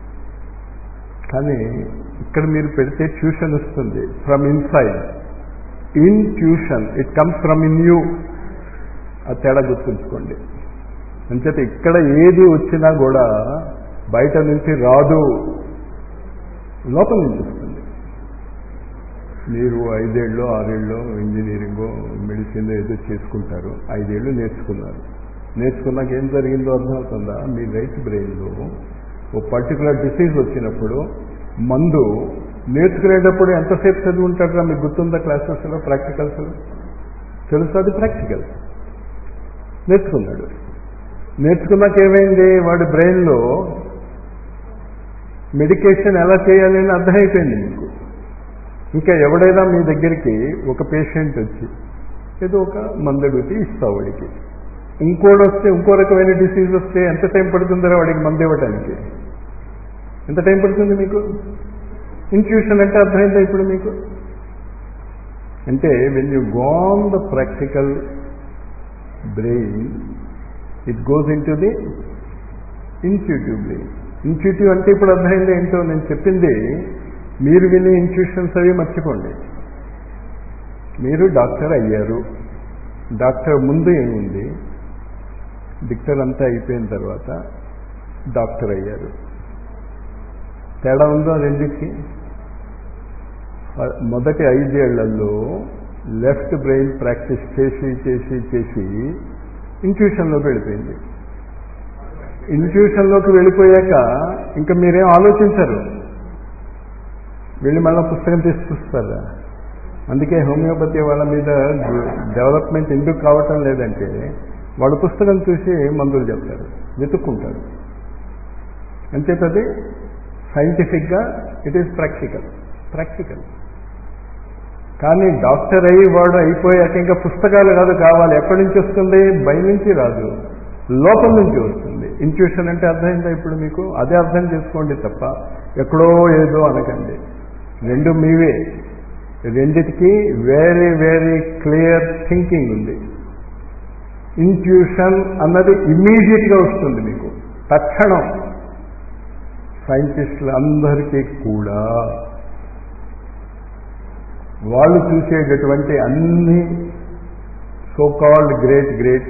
కానీ ఇక్కడ మీరు పెడితే ట్యూషన్ వస్తుంది from inside intuition it comes from in you ఆ తేడా గుర్తుంచుకోండి అంచేత ఇక్కడ ఏది వచ్చినా కూడా బయట నుంచి రాదు లోపల నుంచి వస్తుంది మీరు ఐదేళ్ళు ఆరేళ్ళు ఇంజనీరింగో మెడిసిన్ ఏదో చేసుకుంటారు ఐదేళ్ళు నేర్చుకున్నారు నేర్చుకున్నాక ఏం జరిగిందో అర్థమవుతుందా మీ రైట్ బ్రెయిన్లో ఓ పర్టికులర్ డిసీజ్ వచ్చినప్పుడు మందు నేర్చుకునేటప్పుడు ఎంతసేపు చదువుంటారా మీకు గుర్తుందా క్లాసెస్లో ప్రాక్టికల్స్లో తెలుసు అది ప్రాక్టికల్ నేర్చుకున్నాడు నేర్చుకున్నాక ఏమైంది వాడి బ్రెయిన్లో మెడికేషన్ ఎలా చేయాలి అని అర్థమైపోయింది మీకు ఇంకా ఎవడైనా మీ దగ్గరికి ఒక పేషెంట్ వచ్చి ఏదో ఒక మందడితే ఇస్తావు వాడికి ఇంకోటి వస్తే ఇంకో రకమైన డిసీజ్ వస్తే ఎంత టైం పడుతుందో వాడికి మందు ఇవ్వడానికి ఎంత టైం పడుతుంది మీకు ఇన్ట్యూషన్ అంటే అర్థమైందా ఇప్పుడు మీకు అంటే when you gone the practical brain it goes into the intuitive brain intuitive అంటే ఇప్పుడు అర్థమైంది ఏంటో నేను చెప్పింది మీరు వినే ఇన్స్టిట్యూషన్స్ అవి మర్చిపోండి మీరు డాక్టర్ అయ్యారు డాక్టర్ ముందు ఏముంది డిక్టర్ అంతా అయిపోయిన తర్వాత డాక్టర్ అయ్యారు తేడా ఉందో రెండింటికి మొదటి ఐదేళ్లలో లెఫ్ట్ బ్రెయిన్ ప్రాక్టీస్ చేసి చేసి చేసి ఇంట్యూషన్లోకి వెళ్ళిపోయింది ఇంట్యూషన్లోకి వెళ్ళిపోయాక ఇంకా మీరేం ఆలోచించరు వెళ్ళి మళ్ళీ పుస్తకం తీసి చూస్తారా అందుకే హోమియోపతి వాళ్ళ మీద డెవలప్మెంట్ ఎందుకు కావటం లేదంటే వాళ్ళు పుస్తకం చూసి మందులు చెప్తారు వెతుక్కుంటారు అంచేతది సైంటిఫిక్గా ఇట్ ఈస్ ప్రాక్టికల్ ప్రాక్టికల్ కానీ డాక్టర్ అయ్యి వాడు అయిపోయాక ఇంకా పుస్తకాలు కాదు కావాలి ఎక్కడి నుంచి వస్తుంది బయ నుంచి రాదు లోపల నుంచి వస్తుంది ఇంట్యూషన్ అంటే అర్థమైందా ఇప్పుడు మీకు అదే అర్థం చేసుకోండి తప్ప ఎక్కడో ఏదో అనకండి రెండు మీవే రెండిటికి వెరీ వెరీ క్లియర్ థింకింగ్ ఉంది ఇంట్యూషన్ అన్నది ఇమ్మీడియట్గా వస్తుంది మీకు తక్షణం సైంటిస్టులు అందరికీ కూడా వాళ్ళు చూసేటటువంటి అన్ని సోకాల్డ్ గ్రేట్ గ్రేట్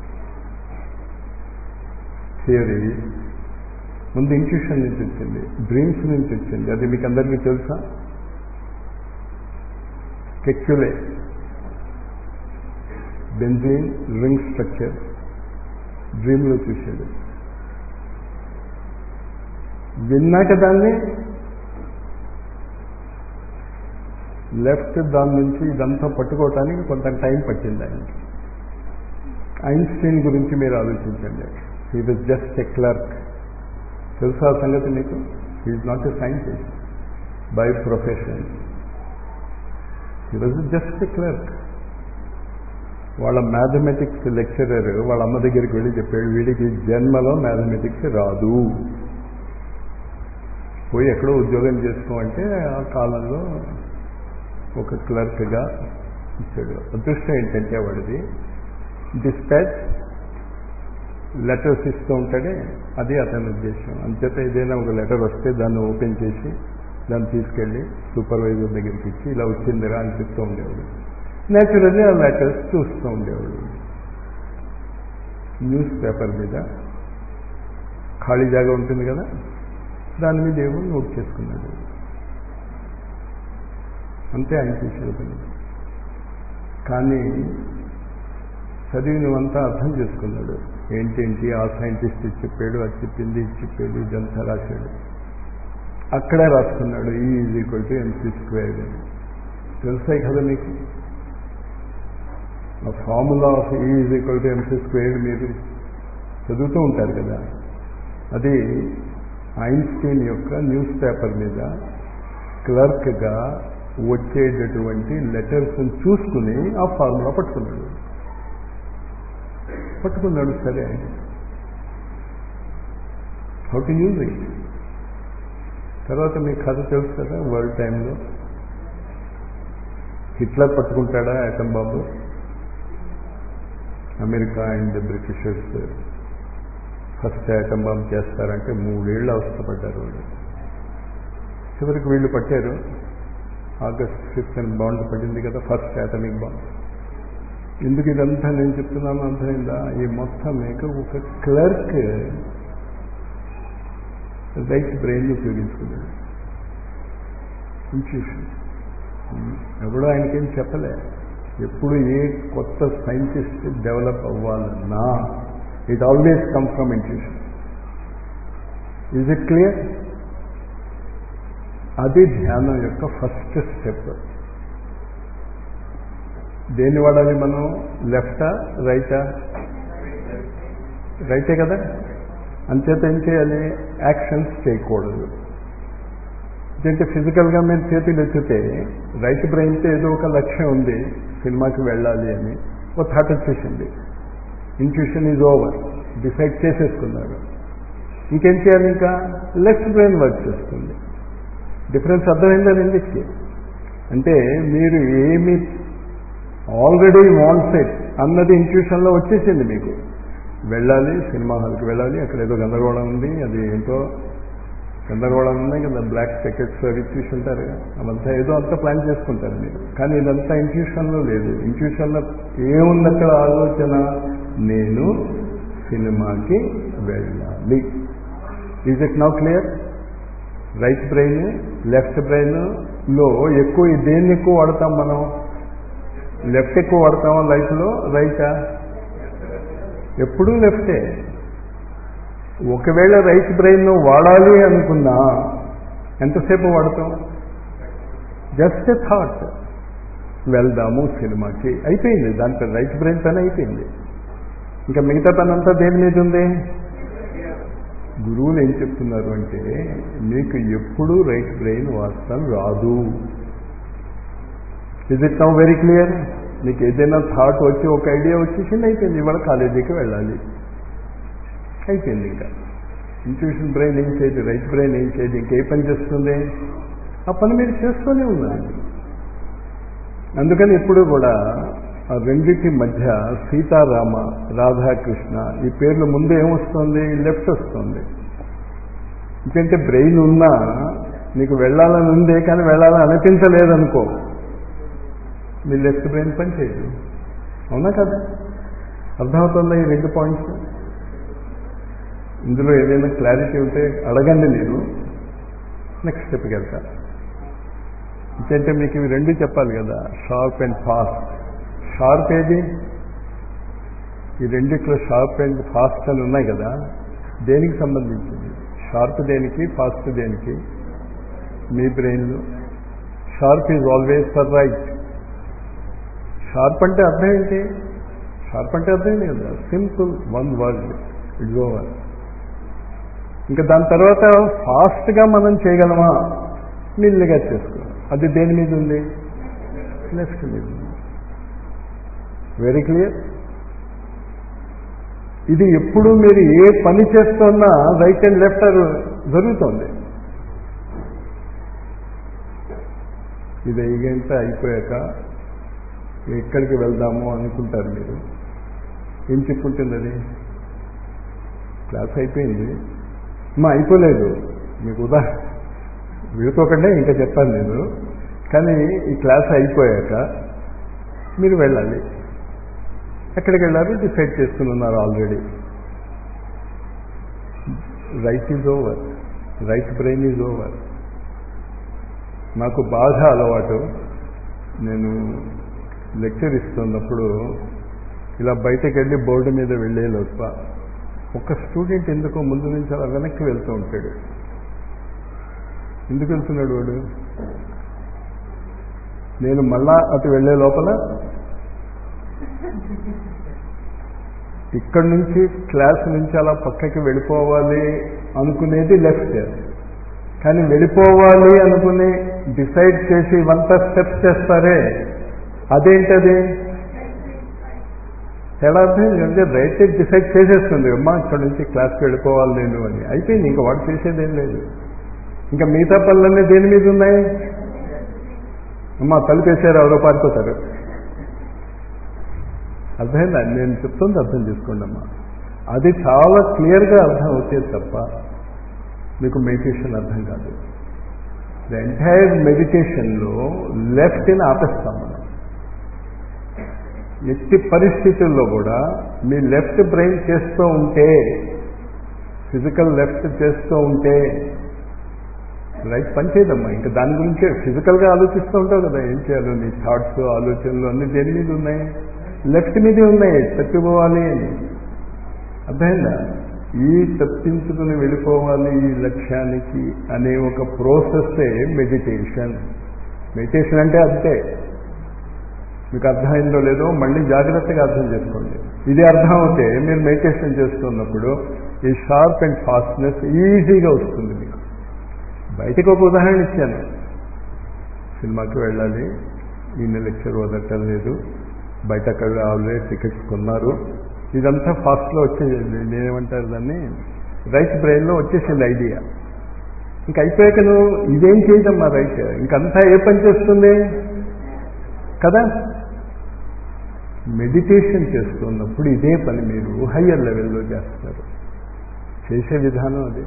థియరీ ముందు ఇంట్యూషన్ నుంచి వచ్చింది డ్రీమ్స్ నుంచి వచ్చింది అది మీకు అందరికీ తెలుసా కెక్యులే బెంజీన్ రింగ్ స్ట్రక్చర్ డ్రీమ్లో చూశాడు విన్నాక దాన్ని లెఫ్ట్ దాని నుంచి ఇదంతా పట్టుకోవటానికి కొంత టైం పట్టింది ఆయనకి ఐన్స్టీన్ గురించి మీరు ఆలోచించండి he was just a clerk తెలుసా సంగతి మీకు he's not a scientist by profession he was just clerk వాళ్ళ మ్యాథమెటిక్స్ లెక్చరర్ వాళ్ళ అమ్మ దగ్గరికి వెళ్ళి చెప్పాడు వీడికి జన్మలో మ్యాథమెటిక్స్ రాదు పోయి ఎక్కడో ఉద్యోగం చేసుకోమంటే ఆ కాలంలో ఒక క్లర్క్గా ఇచ్చాడు అదృష్టం ఏంటంటే వాడిది డిస్పాచ్ లెటర్స్ ఇస్తూ ఉంటాడే అది అతని ఉద్దేశం అంచేత ఏదైనా ఒక లెటర్ వస్తే దాన్ని ఓపెన్ చేసి దాన్ని తీసుకెళ్ళి సూపర్వైజర్ దగ్గరికి ఇచ్చి ఇలా వచ్చిందిరా అని చెప్తూ ఉండేవాడు నేచురల్లీ ఆ లెటర్స్ చూస్తూ ఉండేవాడు న్యూస్ పేపర్ మీద ఖాళీ జాగా ఉంటుంది కదా దాని మీద ఏమో నోట్ చేసుకున్నాడు అంతే ఆయన చేసేది పని కానీ చదివినవంతా అర్థం చేసుకున్నాడు ఏంటేంటి ఆ సైంటిస్ట్ ఇది చెప్పాడు అది చెప్పింది ఇది చెప్పాడు ఇదంతా రాశాడు అక్కడే రాసుకున్నాడు E is equal to MC square తెలుసాయి కదా మీకు ఆ formula of E is equal to MC square మీరు చదువుతూ ఉంటారు కదా అది ఐన్స్టీన్ యొక్క న్యూస్ పేపర్ మీద క్లర్క్గా వచ్చేటటువంటి లెటర్స్ చూసుకుని ఆ ఫార్ములా పట్టుకున్నాడు పట్టుకున్నాడు సరే హౌ టు యూజ్ ఇట్ తర్వాత మీకు కథ తెలుసు కదా వరల్డ్ టైంలో హిట్లర్ పట్టుకుంటాడా ఐటమ్ బాబు America and Britishers first atom bomb చేస్తారంటే మూడేళ్ళు అవస్థపడ్డారు వాళ్ళు చివరికి వీళ్ళు పట్టారు ఆగస్ట్ ఫిఫ్త్ బాండ్ పడింది కదా ఫస్ట్ అటమిక్ బాంబ్ ఎందుకు ఇదంతా నేను చెప్తున్నాను అర్థమైందా ఈ మొత్తం మీకు ఒక క్లర్క్ రైట్ బ్రెయిన్ ఉపయోగించుకున్నాడు ఇన్స్టిట్యూషన్ ఎవడో ఆయనకేం చెప్పలే ఎప్పుడు ఏ కొత్త సైంటిస్ట్ డెవలప్ అవ్వాలన్నా it always come from intuition is it clear అది ధ్యానం యొక్క ఫస్ట్ స్టెప్ దేన్ని వాడాలి మనం లెఫ్టా రైటా రైటే కదా అంచేత ఏం చేయాలి యాక్షన్స్ చేయకూడదు అంటే ఫిజికల్గా మీరు చేతులు ఎత్తితే రైట్ బ్రెయిన్తో ఏదో ఒక లక్ష్యం ఉంది సినిమాకి వెళ్ళాలి అని ఒక థాట్ వచ్చేసింది ఇంట్యూషన్ ఈజ్ ఓవర్ డిసైడ్ చేసేసుకున్నారు ఇంకేం చేయాలి ఇంకా లెఫ్ట్ బ్రెయిన్ వర్క్ చేస్తుంది డిఫరెన్స్ అర్థమైందా రెండింటికి అంటే మీరు ఏమి ఆల్రెడీ వాంటెడ్ అన్నది ఇంట్యూషన్లో వచ్చేసింది మీకు వెళ్ళాలి సినిమా హాల్కి వెళ్ళాలి అక్కడ ఏదో గందరగోళం ఉంది అది ఏంటో గందరగోళం ఉన్నాయి కదా బ్లాక్ టికెట్స్ అవి చూసుంటారు అవంతా ఏదో అంతా ప్లాన్ చేసుకుంటారు మీరు కానీ ఇదంతా ఇంట్యూషన్లో లేదు ఇంట్యూషన్లో ఏముంది అక్కడ ఆలోచన నేను సినిమాకి వెళ్ళాలి is it now clear right brain left brain లో ఎక్కువ దేన్ని ఎక్కువ వాడతాం మనం లెఫ్ట్ ఎక్కువ వాడతామా లైఫ్లో రైటా ఎప్పుడూ లెఫ్టే ఒకవేళ రైట్ బ్రెయిన్ వాడాలి అనుకున్నా ఎంతసేపు వాడతాం జస్ట్ ఎ థాట్ వెళ్దాము సినిమాకి అయిపోయింది దాంట్లో రైట్ బ్రెయిన్ పని అయిపోయింది ఇంకా మిగతా పని అంతా దేని మీద ఉంది గురువులు ఏం చెప్తున్నారు అంటే మీకు ఎప్పుడూ రైట్ బ్రెయిన్ వాడటం రాదు is it now very clear మీకు ఏదైనా థాట్ వచ్చి ఒక ఐడియా వచ్చేసింది అయిపోయింది ఇవాళ కాలేజీకి వెళ్ళాలి అయిపోయింది ఇంకా ఇంట్యూషన్ బ్రెయిన్ ఏం చేయదు రైట్ బ్రెయిన్ ఏం చేయదు ఇంకే పని చేస్తుంది ఆ పని మీరు చేస్తూనే ఉన్నారు అందుకని ఇప్పుడు కూడా ఆ రెండింటి మధ్య సీతారామ రాధాకృష్ణ ఈ పేర్లు ముందు ఏమొస్తుంది లెఫ్ట్ వస్తుంది ఎందుకంటే బ్రెయిన్ ఉన్నా నీకు వెళ్ళాలని ఉందే కానీ వెళ్ళాలని అనిపించలేదనుకో మీ లెఫ్ట్ బ్రెయిన్ పని చేయదు అవునా కదా అర్థమవుతుందా ఈ రెండు పాయింట్స్ ఇందులో ఏదైనా క్లారిటీ ఉంటే అడగండి మీరు నెక్స్ట్ స్టెప్కి వెళ్తా ఇంకంటే మీకు ఇవి రెండు చెప్పాలి కదా షార్ప్ అండ్ ఫాస్ట్ షార్ప్ ఏది ఈ రెండిట్లో షార్ప్ అండ్ ఫాస్ట్ అని ఉన్నాయి కదా దేనికి సంబంధించింది షార్ప్ దేనికి ఫాస్ట్ దేనికి మీ బ్రెయిన్లో sharp is always for right sharp అంటే అర్థం ఏంటి షార్ప్ అంటే అర్థం ఏంటి కదా simple one word it's over ఇంకా దాని తర్వాత ఫాస్ట్గా మనం చేయగలమా మెల్లిగా చేసుకో అది దేని మీద ఉంది లెఫ్ట్ మీద ఉంది వెరీ క్లియర్ ఇది ఎప్పుడు మీరు ఏ పని చేస్తున్నా రైట్ అండ్ లెఫ్ట్ జరుగుతుంది ఇది అయ్యేంత అయిపోయాక ఎక్కడికి వెళ్దాము అనుకుంటారు మీరు ఏం చెప్పుంటుంది అది క్లాస్ అయిపోయింది మా అయిపోలేదు మీకు ఉదాహరణ వీడుకోకుండా ఇంకా చెప్పాను నేను కానీ ఈ క్లాస్ అయిపోయాక మీరు వెళ్ళాలి ఎక్కడికి వెళ్ళారు డిసైడ్ చేసుకుని ఉన్నారు already right is over right brain is over నాకు బాగా అలవాటు నేను లెక్చర్ ఇస్తున్నప్పుడు ఇలా బయటకు వెళ్ళి బోర్డు మీద వెళ్ళే లోప ఒక స్టూడెంట్ ఎందుకో ముందు నుంచి అలా వెనక్కి వెళ్తూ ఉంటాడు ఎందుకు వెళ్తున్నాడు వాడు నేను మళ్ళా అటు వెళ్ళే లోపల ఇక్కడ నుంచి క్లాస్ నుంచి అలా పక్కకి వెళ్ళిపోవాలి అనుకునేది లెఫ్ట్ కానీ వెళ్ళిపోవాలి అనుకుని డిసైడ్ చేసి ఇవంతా స్టెప్స్ చేస్తారే అదేంటది ఎలా అర్థం అంటే రైట్ డిసైడ్ చేసేస్తుంది అమ్మా ఇక్కడ నుంచి క్లాస్కి వెళ్ళిపోవాలి నేను అని అయిపోయింది ఇంకా వాడు చేసేదేం లేదు ఇంకా మిగతా పనులన్నీ దేని మీద ఉన్నాయి అమ్మా తలుపేసారు ఎవరో పారిపోతారు అర్థమైందా నేను చెప్తుంది అర్థం చేసుకోండి అమ్మా అది చాలా క్లియర్గా అర్థం అవుతుంది తప్ప మీకు మెడిటేషన్ అర్థం కాదు ద ఎంటైర్ మెడిటేషన్లో లెఫ్ట్ని ఆపేస్తాం మనం ఎట్టి పరిస్థితుల్లో కూడా మీ లెఫ్ట్ బ్రెయిన్ చేస్తూ ఉంటే ఫిజికల్ లెఫ్ట్ చేస్తూ ఉంటే రైట్ పనిచేయదమ్మా ఇంకా దాని గురించే ఫిజికల్గా ఆలోచిస్తూ ఉంటావు కదా ఏం చేయాలో నీ థాట్స్ ఆలోచనలు అన్ని దేని మీద ఉన్నాయి లెఫ్ట్ మీదే ఉన్నాయి తప్పిపోవాలి అని అర్థమైందా ఈ తప్పించుకుని వెళ్ళిపోవాలి ఈ లక్ష్యానికి అనే ఒక ప్రోసెస్సే మెడిటేషన్ మెడిటేషన్ అంటే అంతే మీకు అర్థమైందో లేదో మళ్ళీ జాగ్రత్తగా అర్థం చేసుకోండి ఇది అర్థం అవుతే మీరు మెడిటేషన్ చేస్తున్నప్పుడు ఈ షార్ప్ అండ్ ఫాస్ట్నెస్ ఈజీగా వస్తుంది మీకు బయటకు ఒక ఉదాహరణ ఇచ్చాను సినిమాకి వెళ్ళాలి ఈయన లెక్చర్ వదలటం లేదు బయట అక్కడ ఆల్రెడీ టికెట్స్ కొన్నారు ఇదంతా ఫాస్ట్లో వచ్చేది నేనేమంటారు దాన్ని రైట్ బ్రెయిన్లో వచ్చేసింది ఐడియా ఇంక అయిపోయాక నువ్వు ఇదేం చేయదమ్మా రైట్ ఇంకంతా ఏ పని చేస్తుంది కదా మెడిటేషన్ చేస్తున్నప్పుడు ఇదే పని మీరు హయ్యర్ లెవెల్లో చేస్తారు చేసే విధానం అదే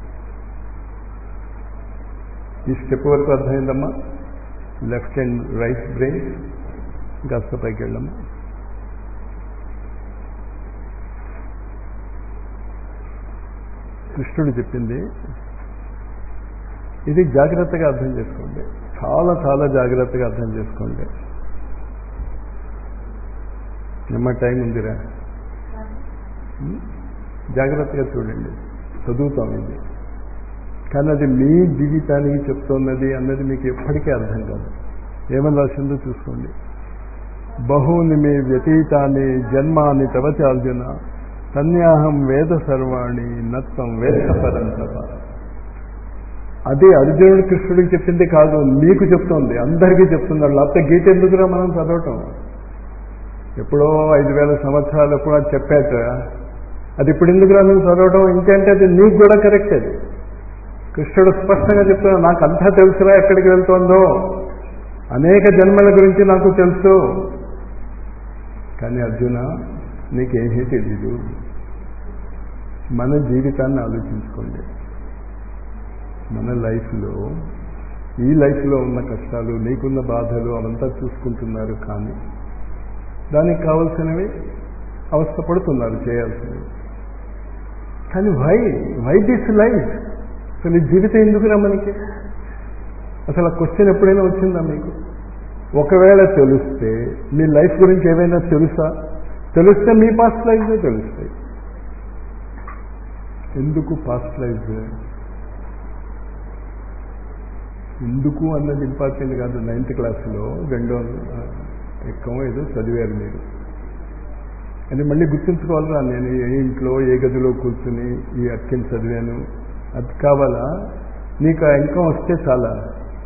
ఈ స్టెప్ వరకు అర్థమైందమ్మా లెఫ్ట్ అండ్ రైట్ బ్రెయిన్ కాస్త పైకి వెళ్ళమ్మా కృష్ణుడు చెప్పింది ఇది జాగ్రత్తగా అర్థం చేసుకోండి చాలా చాలా జాగ్రత్తగా అర్థం చేసుకోండి నిమ్మ టైం ఉందిరా జాగ్రత్తగా చూడండి చదువుతాం ఇది కానీ అది మీ జీవితానికి చెప్తున్నది అన్నది మీకు ఎప్పటికీ అర్థం కాదు ఏమని రాసిందో చూసుకోండి బహూని మే వ్యతీతాన్ని జన్మాని తవచార్జున తన్యాహం వేద సర్వాణి నత్వం వేద పరంతప అది అర్జునుడు కృష్ణుడికి చెప్పింది కాదు మీకు చెప్తోంది అందరికీ చెప్తున్నాడు లేకపోతే గీత ఎందుకురా మనం చదవటం ఎప్పుడో ఐదు వేల సంవత్సరాలు ఎప్పుడో అది చెప్పాక అది ఇప్పుడు ఎందుకురా నువ్వు చదవడం ఇంకంటే అది నీకు కూడా కరెక్ట్ అది కృష్ణుడు స్పష్టంగా చెప్తున్నాడు నాకు అంతా తెలుసురా ఎక్కడికి వెళ్తోందో అనేక జన్మల గురించి నాకు తెలుసు కానీ అర్జున నీకేమీ తెలీదు మన జీవితాన్ని ఆలోచించుకోండి మన లైఫ్లో ఈ లైఫ్లో ఉన్న కష్టాలు నీకున్న బాధలు అవంతా చూసుకుంటున్నారు కానీ దానికి కావలసినవి అవస్థపడుతున్నారు చేయాల్సినవి కానీ వై వై దిస్ లైఫ్ అసలు ఈ జీవితం ఎందుకురా మనకి అసలు ఆ క్వశ్చన్ ఎప్పుడైనా వచ్చిందా మీకు ఒకవేళ తెలిస్తే మీ లైఫ్ గురించి ఏమైనా తెలుసా తెలిస్తే మీ పాస్ట్ లైఫ్ తెలుస్తాయి ఎందుకు పాస్ట్ లైఫ్ ఎందుకు అన్నది ఇంపార్టెంట్ కాదు నైన్త్ క్లాస్లో రెండో ఎక్కమో ఏదో చదివారు మీరు అది మళ్ళీ గుర్తుంచుకోవాలరా నేను ఏ ఇంట్లో ఏ గదిలో కూర్చుని ఈ అక్కిని చదివాను అది కావాలా నీకు ఆ అంకం వస్తే చాలా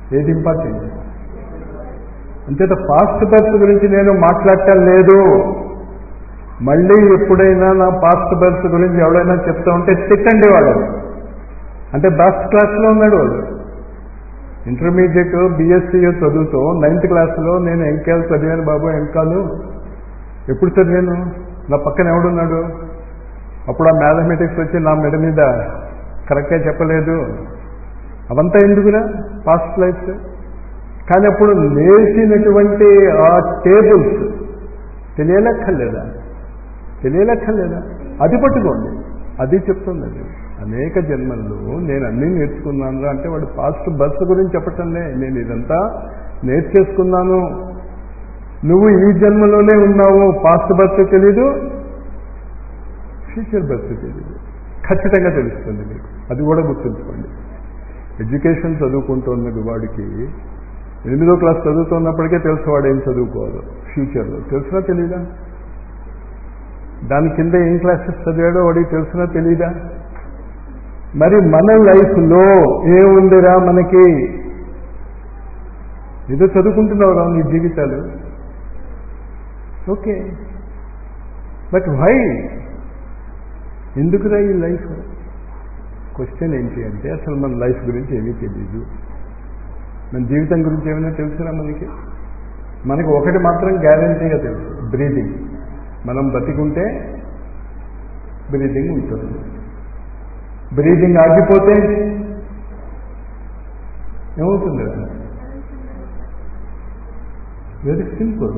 ఏది ఇంపార్టెంట్ అంతేత పాస్ట్ బర్త్ గురించి నేను మాట్లాడటం లేదు మళ్ళీ ఎప్పుడైనా నా పాస్ట్ బర్త్ గురించి ఎవడైనా చెప్తా ఉంటే తిట్టండి వాడు అంటే బాస్ట్ క్లాస్లో ఉన్నాడు వాడు ఇంటర్మీడియట్ బీఎస్సీ చదువుతూ నైన్త్ క్లాస్లో నేను ఎంకాలు చదివాను బాబు ఎంకాలు ఎప్పుడు చదివాను నా పక్కన ఎవడున్నాడు అప్పుడు ఆ మ్యాథమెటిక్స్ వచ్చి నా మెడ మీద కరెక్ట్గా చెప్పలేదు అవంతా ఎందుకురా పాస్ట్ లైఫ్ కానీ అప్పుడు లేచినటువంటి ఆ టేబుల్స్ తెలియలక్కర్లేదా తెలియలక్కర్లేదా అది పట్టుకోండి అది చెప్తుంది అది అనేక జన్మల్లో నేను అన్నీ నేర్చుకున్నాను అంటే వాడు పాస్ట్ బర్త్ గురించి చెప్పటంలే నేను ఇదంతా నేర్చేసుకున్నాను నువ్వు ఈ జన్మలోనే ఉన్నావు పాస్ట్ బర్త్ తెలీదు ఫ్యూచర్ బర్త్ తెలీదు ఖచ్చితంగా తెలుస్తుంది మీకు అది కూడా గుర్తుంచుకోండి ఎడ్యుకేషన్ చదువుకుంటున్నది వాడికి ఎనిమిదో క్లాస్ చదువుతున్నప్పటికే తెలుసు వాడు ఏం చదువుకోవాలో ఫ్యూచర్లో తెలిసినా తెలీదా దాని కింద ఏం క్లాసెస్ చదివాడో వాడికి తెలిసినా తెలీదా మరి మన లైఫ్లో ఏముందిరా మనకి ఏదో చదువుకుంటున్నావురా నీ జీవితాలు ఓకే బట్ వై ఎందుకురా ఈ లైఫ్ క్వశ్చన్ ఏంటి అంటే అసలు మన లైఫ్ గురించి ఏమీ తెలియదు మన జీవితం గురించి ఏమైనా తెలుసురా మనకి మనకి ఒకటి మాత్రం గ్యారంటీగా తెలుసు బ్రీదింగ్ మనం బతికుంటే బ్రీదింగ్ ఉంటుంది బ్రీదింగ్ ఆగిపోతే ఏమవుతుంది వెరీ సింపుల్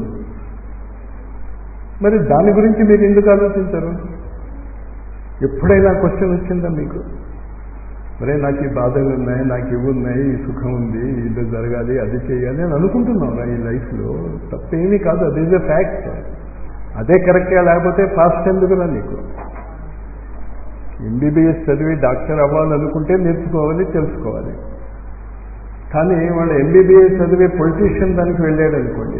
మరి దాని గురించి మీరు ఎందుకు ఆలోచించరు ఎప్పుడైనా క్వశ్చన్ వచ్చిందా మీకు మరే నాకు ఈ బాధలు ఉన్నాయి నాకు ఇవి ఉన్నాయి ఈ సుఖం ఉంది ఇది జరగాలి అది చేయాలి అని అనుకుంటున్నాం ఈ లైఫ్లో తప్పేమీ కాదు అది ఈజ్ ఎ ఫ్యాక్ట్ అదే కరెక్ట్గా లేకపోతే ఫాస్ట్ ఎందుకురా నీకు ఎంబీబీఎస్ చదివి డాక్టర్ అవ్వాలనుకుంటే నేర్చుకోవాలి తెలుసుకోవాలి కానీ వాళ్ళు ఎంబీబీఎస్ చదివి పొలిటీషియన్ దానికి వెళ్ళాడు అనుకోండి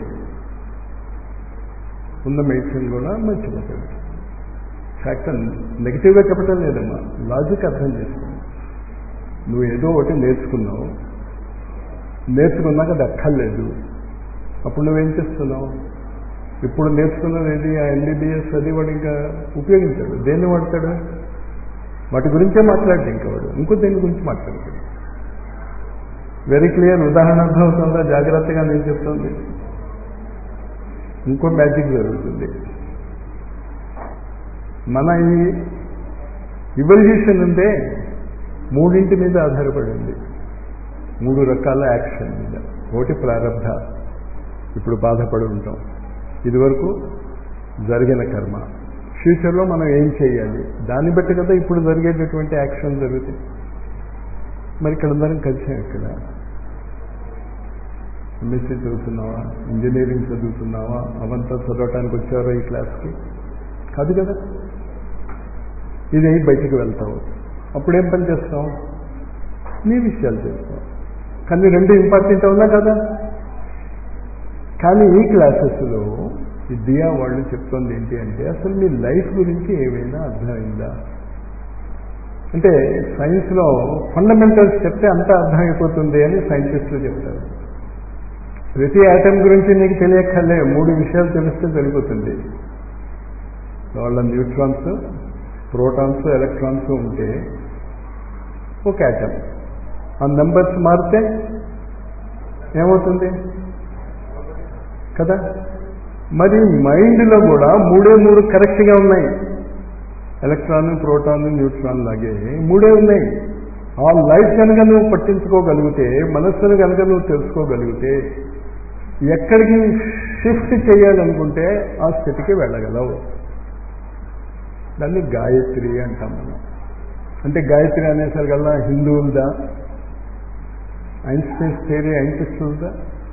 ఉన్న మెడిసిన్ కూడా మర్చిపోతాడు ఫ్యాక్ట్ నెగిటివ్గా చెప్పడం లేదమ్మా లాజిక్ అర్థం చేసుకోండి నువ్వు ఏదో ఒకటి నేర్చుకున్నావు నేర్చుకున్నాక అది అక్కర్లేదు అప్పుడు నువ్వేం చేస్తున్నావు ఇప్పుడు నేర్చుకున్నది ఏది ఆ ఎంబీబీఎస్ అది వాడు ఇంకా ఉపయోగించాడు దేన్ని వాడతాడు వాటి గురించే మాట్లాడు ఇంకా వాడు ఇంకో దేని గురించి మాట్లాడతాడు వెరీ క్లియర్ ఉదాహరణ అర్థమవుతుందా జాగ్రత్తగా నేను చెప్తుంది ఇంకో మ్యాజిక్ జరుగుతుంది మన ఈ ఇవల్యూషన్ ఉందే మూడింటి మీద ఆధారపడి ఉంది మూడు రకాల యాక్షన్ మీద ఒకటి ప్రారంభ ఇప్పుడు బాధపడి ఉంటాం ఇదివరకు జరిగిన కర్మ ఫ్యూచర్లో మనం ఏం చేయాలి దాన్ని బట్టి కదా ఇప్పుడు జరిగేటటువంటి యాక్షన్ జరుగుతాయి మరి ఇక్కడ అందరం కలిసాం ఇక్కడ ఎంఎస్సీ చదువుతున్నావా ఇంజనీరింగ్ చదువుతున్నావా అవంతా చదవటానికి వచ్చారా ఈ క్లాస్కి కాదు కదా ఇది అయి బయటికి వెళ్తావు అప్పుడేం పని చేస్తావు నీ విషయాలు చేస్తావు కానీ రెండు ఇంపార్టెంట్ అవునా కదా కానీ ఈ క్లాసెస్లో ఈ దియా వాళ్ళు చెప్తోంది ఏంటి అంటే అసలు మీ లైఫ్ గురించి ఏమైనా అర్థమైందా అంటే సైన్స్లో ఫండమెంటల్స్ చెప్తే అంతా అర్థమైపోతుంది అని సైంటిస్టులు చెప్తారు ప్రతి ఐటమ్ గురించి నీకు తెలియక్కర్లే మూడు విషయాలు తెలిస్తే సరిపోతుంది వాళ్ళ న్యూట్రాన్స్ ప్రోటాన్స్ ఎలక్ట్రాన్స్ ఉంటే ఒక ఐటమ్ ఆ నెంబర్స్ మారితే ఏమవుతుంది కదా మరి మైండ్లో కూడా మూడే మూడు కరెక్ట్గా ఉన్నాయి ఎలక్ట్రాన్ ప్రోటాన్ న్యూట్రాన్ లాగే మూడే ఉన్నాయి ఆ లైఫ్ కనుక నువ్వు పట్టించుకోగలిగితే మనస్సును కనుక నువ్వు తెలుసుకోగలిగితే ఎక్కడికి షిఫ్ట్ చేయాలనుకుంటే ఆ స్థితికి వెళ్ళగలవు దాన్ని గాయత్రి అంటాం మనం అంటే గాయత్రి అనేసరికల్లా హిందువులదా ఐన్స్టైన్స్ థియరీ ఐన్స్టిస్టులదా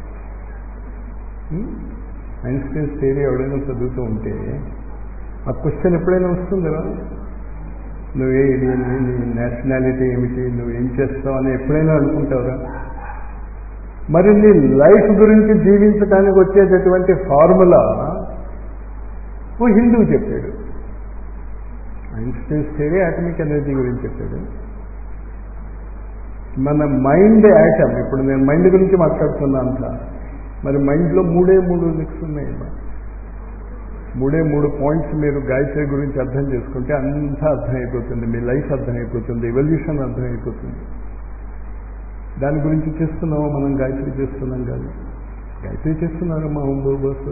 ఐన్స్టైన్స్ థియరీ ఎవడైనా చదువుతూ ఉంటే ఆ క్వశ్చన్ ఎప్పుడైనా వస్తుందిరా నువ్వే ఇది నీ నేషనాలిటీ ఏమిటి నువ్వు ఏం చేస్తావు అని ఎప్పుడైనా అనుకుంటావురా మరి నీ లైఫ్ గురించి జీవించడానికి వచ్చేటటువంటి ఫార్ములా ఓ హిందువు చెప్పాడు ఐన్స్టైన్స్ థియరీ ఆటమిక్ ఎనర్జీ గురించి చెప్పాడు మన మైండ్ యాటమ్ ఇప్పుడు నేను మైండ్ గురించి మాట్లాడుతున్నా అంతా మరి మైండ్లో మూడే మూడు లిక్స్ ఉన్నాయి మూడే మూడు పాయింట్స్ మీరు గాయత్రి గురించి అర్థం చేసుకుంటే అంతా అర్థమైపోతుంది మీ లైఫ్ అర్థమైపోతుంది ఎవల్యూషన్ అర్థమైపోతుంది దాని గురించి చేస్తున్నామో మనం గాయత్రి చేస్తున్నాం కాదు గాయత్రి చేస్తున్నారు మా ఓం బస్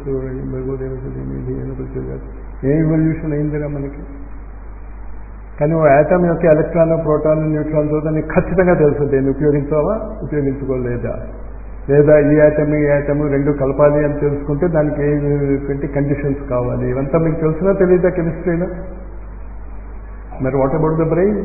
ఏ ఇవల్యూషన్ అయిందిరా మనకి కానీ ఓ యాటమ్ యొక్క ఎలక్ట్రాన్ ప్రోటాన్ న్యూట్రాన్ చదువుతా నీకు ఖచ్చితంగా తెలుసు దీన్ని ఉపయోగించావా ఉపయోగించుకోలేదా లేదా ఈ యాటమ్ ఈ యాటమ్ రెండు కలపాలి అని తెలుసుకుంటే దానికి ఏ కండిషన్స్ కావాలి ఇవంతా మీకు తెలిసినా తెలియదా కెమిస్ట్రీలో మరి వాట్ అబౌట్ ద బ్రెయిన్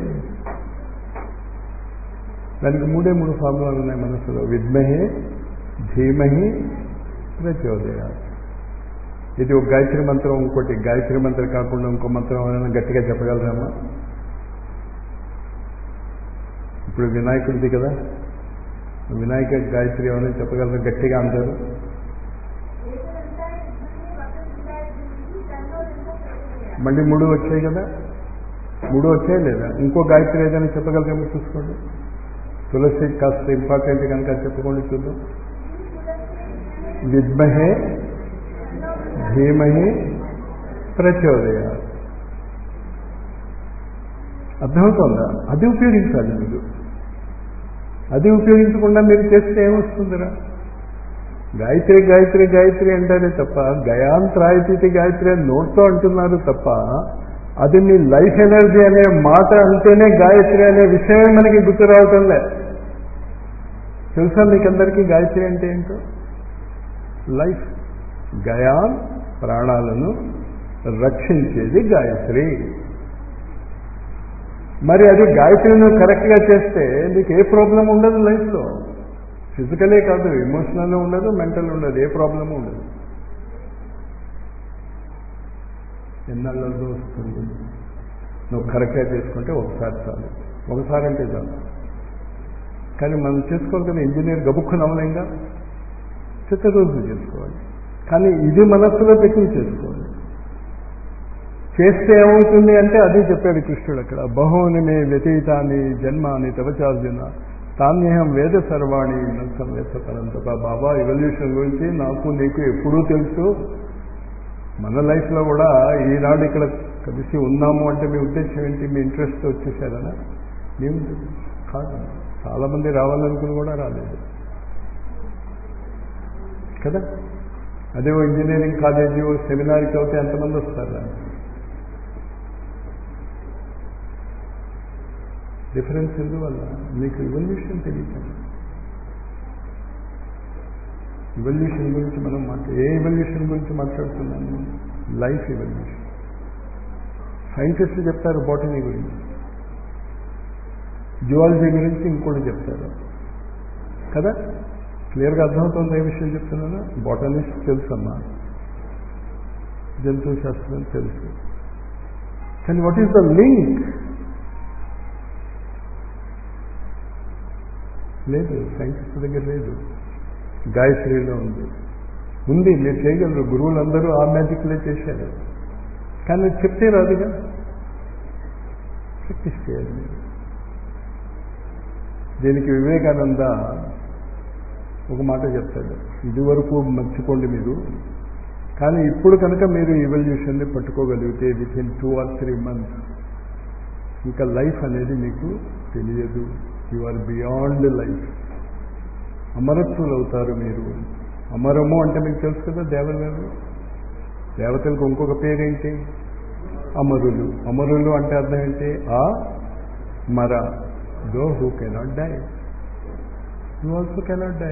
దానికి మూడే మూడు ఫార్ములాలు ఉన్నాయి మనసులో విద్మహే ధీమహి ప్రచోదయ ఇది ఒక గాయత్రి మంత్రం ఇంకోటి గాయత్రి మంత్రం కాకుండా ఇంకో మంత్రం ఏమైనా గట్టిగా చెప్పగలరామా ఇప్పుడు వినాయకుడిది కదా వినాయక గాయత్రి ఏమైనా చెప్పగలరా గట్టిగా అంటారు మళ్ళీ మూడు వచ్చాయి కదా మూడు వచ్చాయి లేదా ఇంకో గాయత్రి ఏదైనా చెప్పగలరేమో చూసుకోండి తులసి కాస్త ఇంపార్టెంట్ కనుక చెప్పుకోండి చూద్దాం విద్మహే ధీమహి ప్రచోదయ అర్థమవుతుందా అది ఉపయోగించాలి మీరు అది ఉపయోగించకుండా మీరు చేస్తే ఏమొస్తుందిరా గాయత్రి గాయత్రి గాయత్రి అంటారే తప్ప గయాంత్రాయతీతి గాయత్రి అని నోట్తో అంటున్నారు తప్ప అది మీ లైఫ్ ఎనర్జీ అనే మాట అంటేనే గాయత్రి అనే విషయమే మనకి గుర్తు రావటంలే తెలుసా మీకందరికీ గాయత్రి అంటే ఏంటో లైఫ్ గయాన్ ప్రాణాలను రక్షించేది గాయత్రి మరి అది గాయత్రిని కరెక్ట్గా చేస్తే నీకు ఏ ప్రాబ్లం ఉండదు లైఫ్లో ఫిజికలే కాదు ఎమోషనల్ ఉండదు మెంటల్ ఉండదు ఏ ప్రాబ్లము ఉండదు ఎన్నాళ్ళలో వస్తుంది నువ్వు కరెక్ట్గా చేసుకుంటే ఒకసారి చాలు ఒకసారి అంటే చాలు కానీ మనం చేసుకోవాలి కదా ఇంజనీర్ గబుక్కుని అవలేంగా చిత్త రోజులు చేసుకోవాలి కానీ ఇది మనస్సులో పెట్టి చేసుకోవాలి చేస్తే ఏమవుతుంది అంటే అది చెప్పాడు కృష్ణుడు అక్కడ బహుని మే వ్యతీతాన్ని జన్మాని తపచార్జున తాన్యహం వేద సర్వాణి సంవేత్త పరంతప బాబా ఎవల్యూషన్ గురించి నాకు నీకు ఎప్పుడూ తెలుసు మన లైఫ్లో కూడా ఈనాడు ఇక్కడ కలిసి ఉన్నాము అంటే మీ ఉద్దేశం ఏంటి మీ ఇంట్రెస్ట్ వచ్చేసారనా మేము కాదు చాలామంది రావాలనుకుని కూడా రాలేదు కదా అదే ఓ ఇంజనీరింగ్ కాలేజీ ఓ సెమినార్కి అవుతే ఎంతమంది వస్తారు డిఫరెన్స్ ఎందువల్ల మీకు ఇవల్యూషన్ తెలియదు ఇవల్యూషన్ గురించి మనం మాట్లా ఏ ఇవల్యూషన్ గురించి మాట్లాడుతున్నాను లైఫ్ ఇవల్యూషన్ సైంటిస్టులు చెప్తారు బాటనీ గురించి జియాలజీ గురించి ఇంకోటి చెప్తారు కదా క్లియర్గా అర్థమవుతుంది ఏ విషయం చెప్తున్నాను బాటనిస్ట్ తెలుసమ్మా జంతు శాస్త్రం తెలుసు కానీ వాట్ ఈస్ ద లింక్ లేదు సైంటిస్ట్ దగ్గర లేదు గాయత్రిలో ఉంది ఉంది మీరు చేయగలరు గురువులందరూ ఆ మ్యాజిక్లే చేశారు కానీ చెప్తే రాదుగా ప్రాక్టీస్ చేయాలి మీరు దీనికి వివేకానంద ఒక మాట చెప్తాడు ఇదివరకు మర్చిపోండి మీరు కానీ ఇప్పుడు కనుక మీరు ఇవల్యూషన్ని పట్టుకోగలిగితే within two or three months ఇంకా లైఫ్ అనేది మీకు తెలియదు యు ఆర్ బియాండ్ లైఫ్ అమరత్వులు అవుతారు మీరు అమరము అంటే మీకు తెలుసు కదా దేవతలు దేవతలకు ఇంకొక పేరేంటి అమరులు అమరులు అంటే అర్థం ఏంటి ఆ మర those who cannot die you also cannot die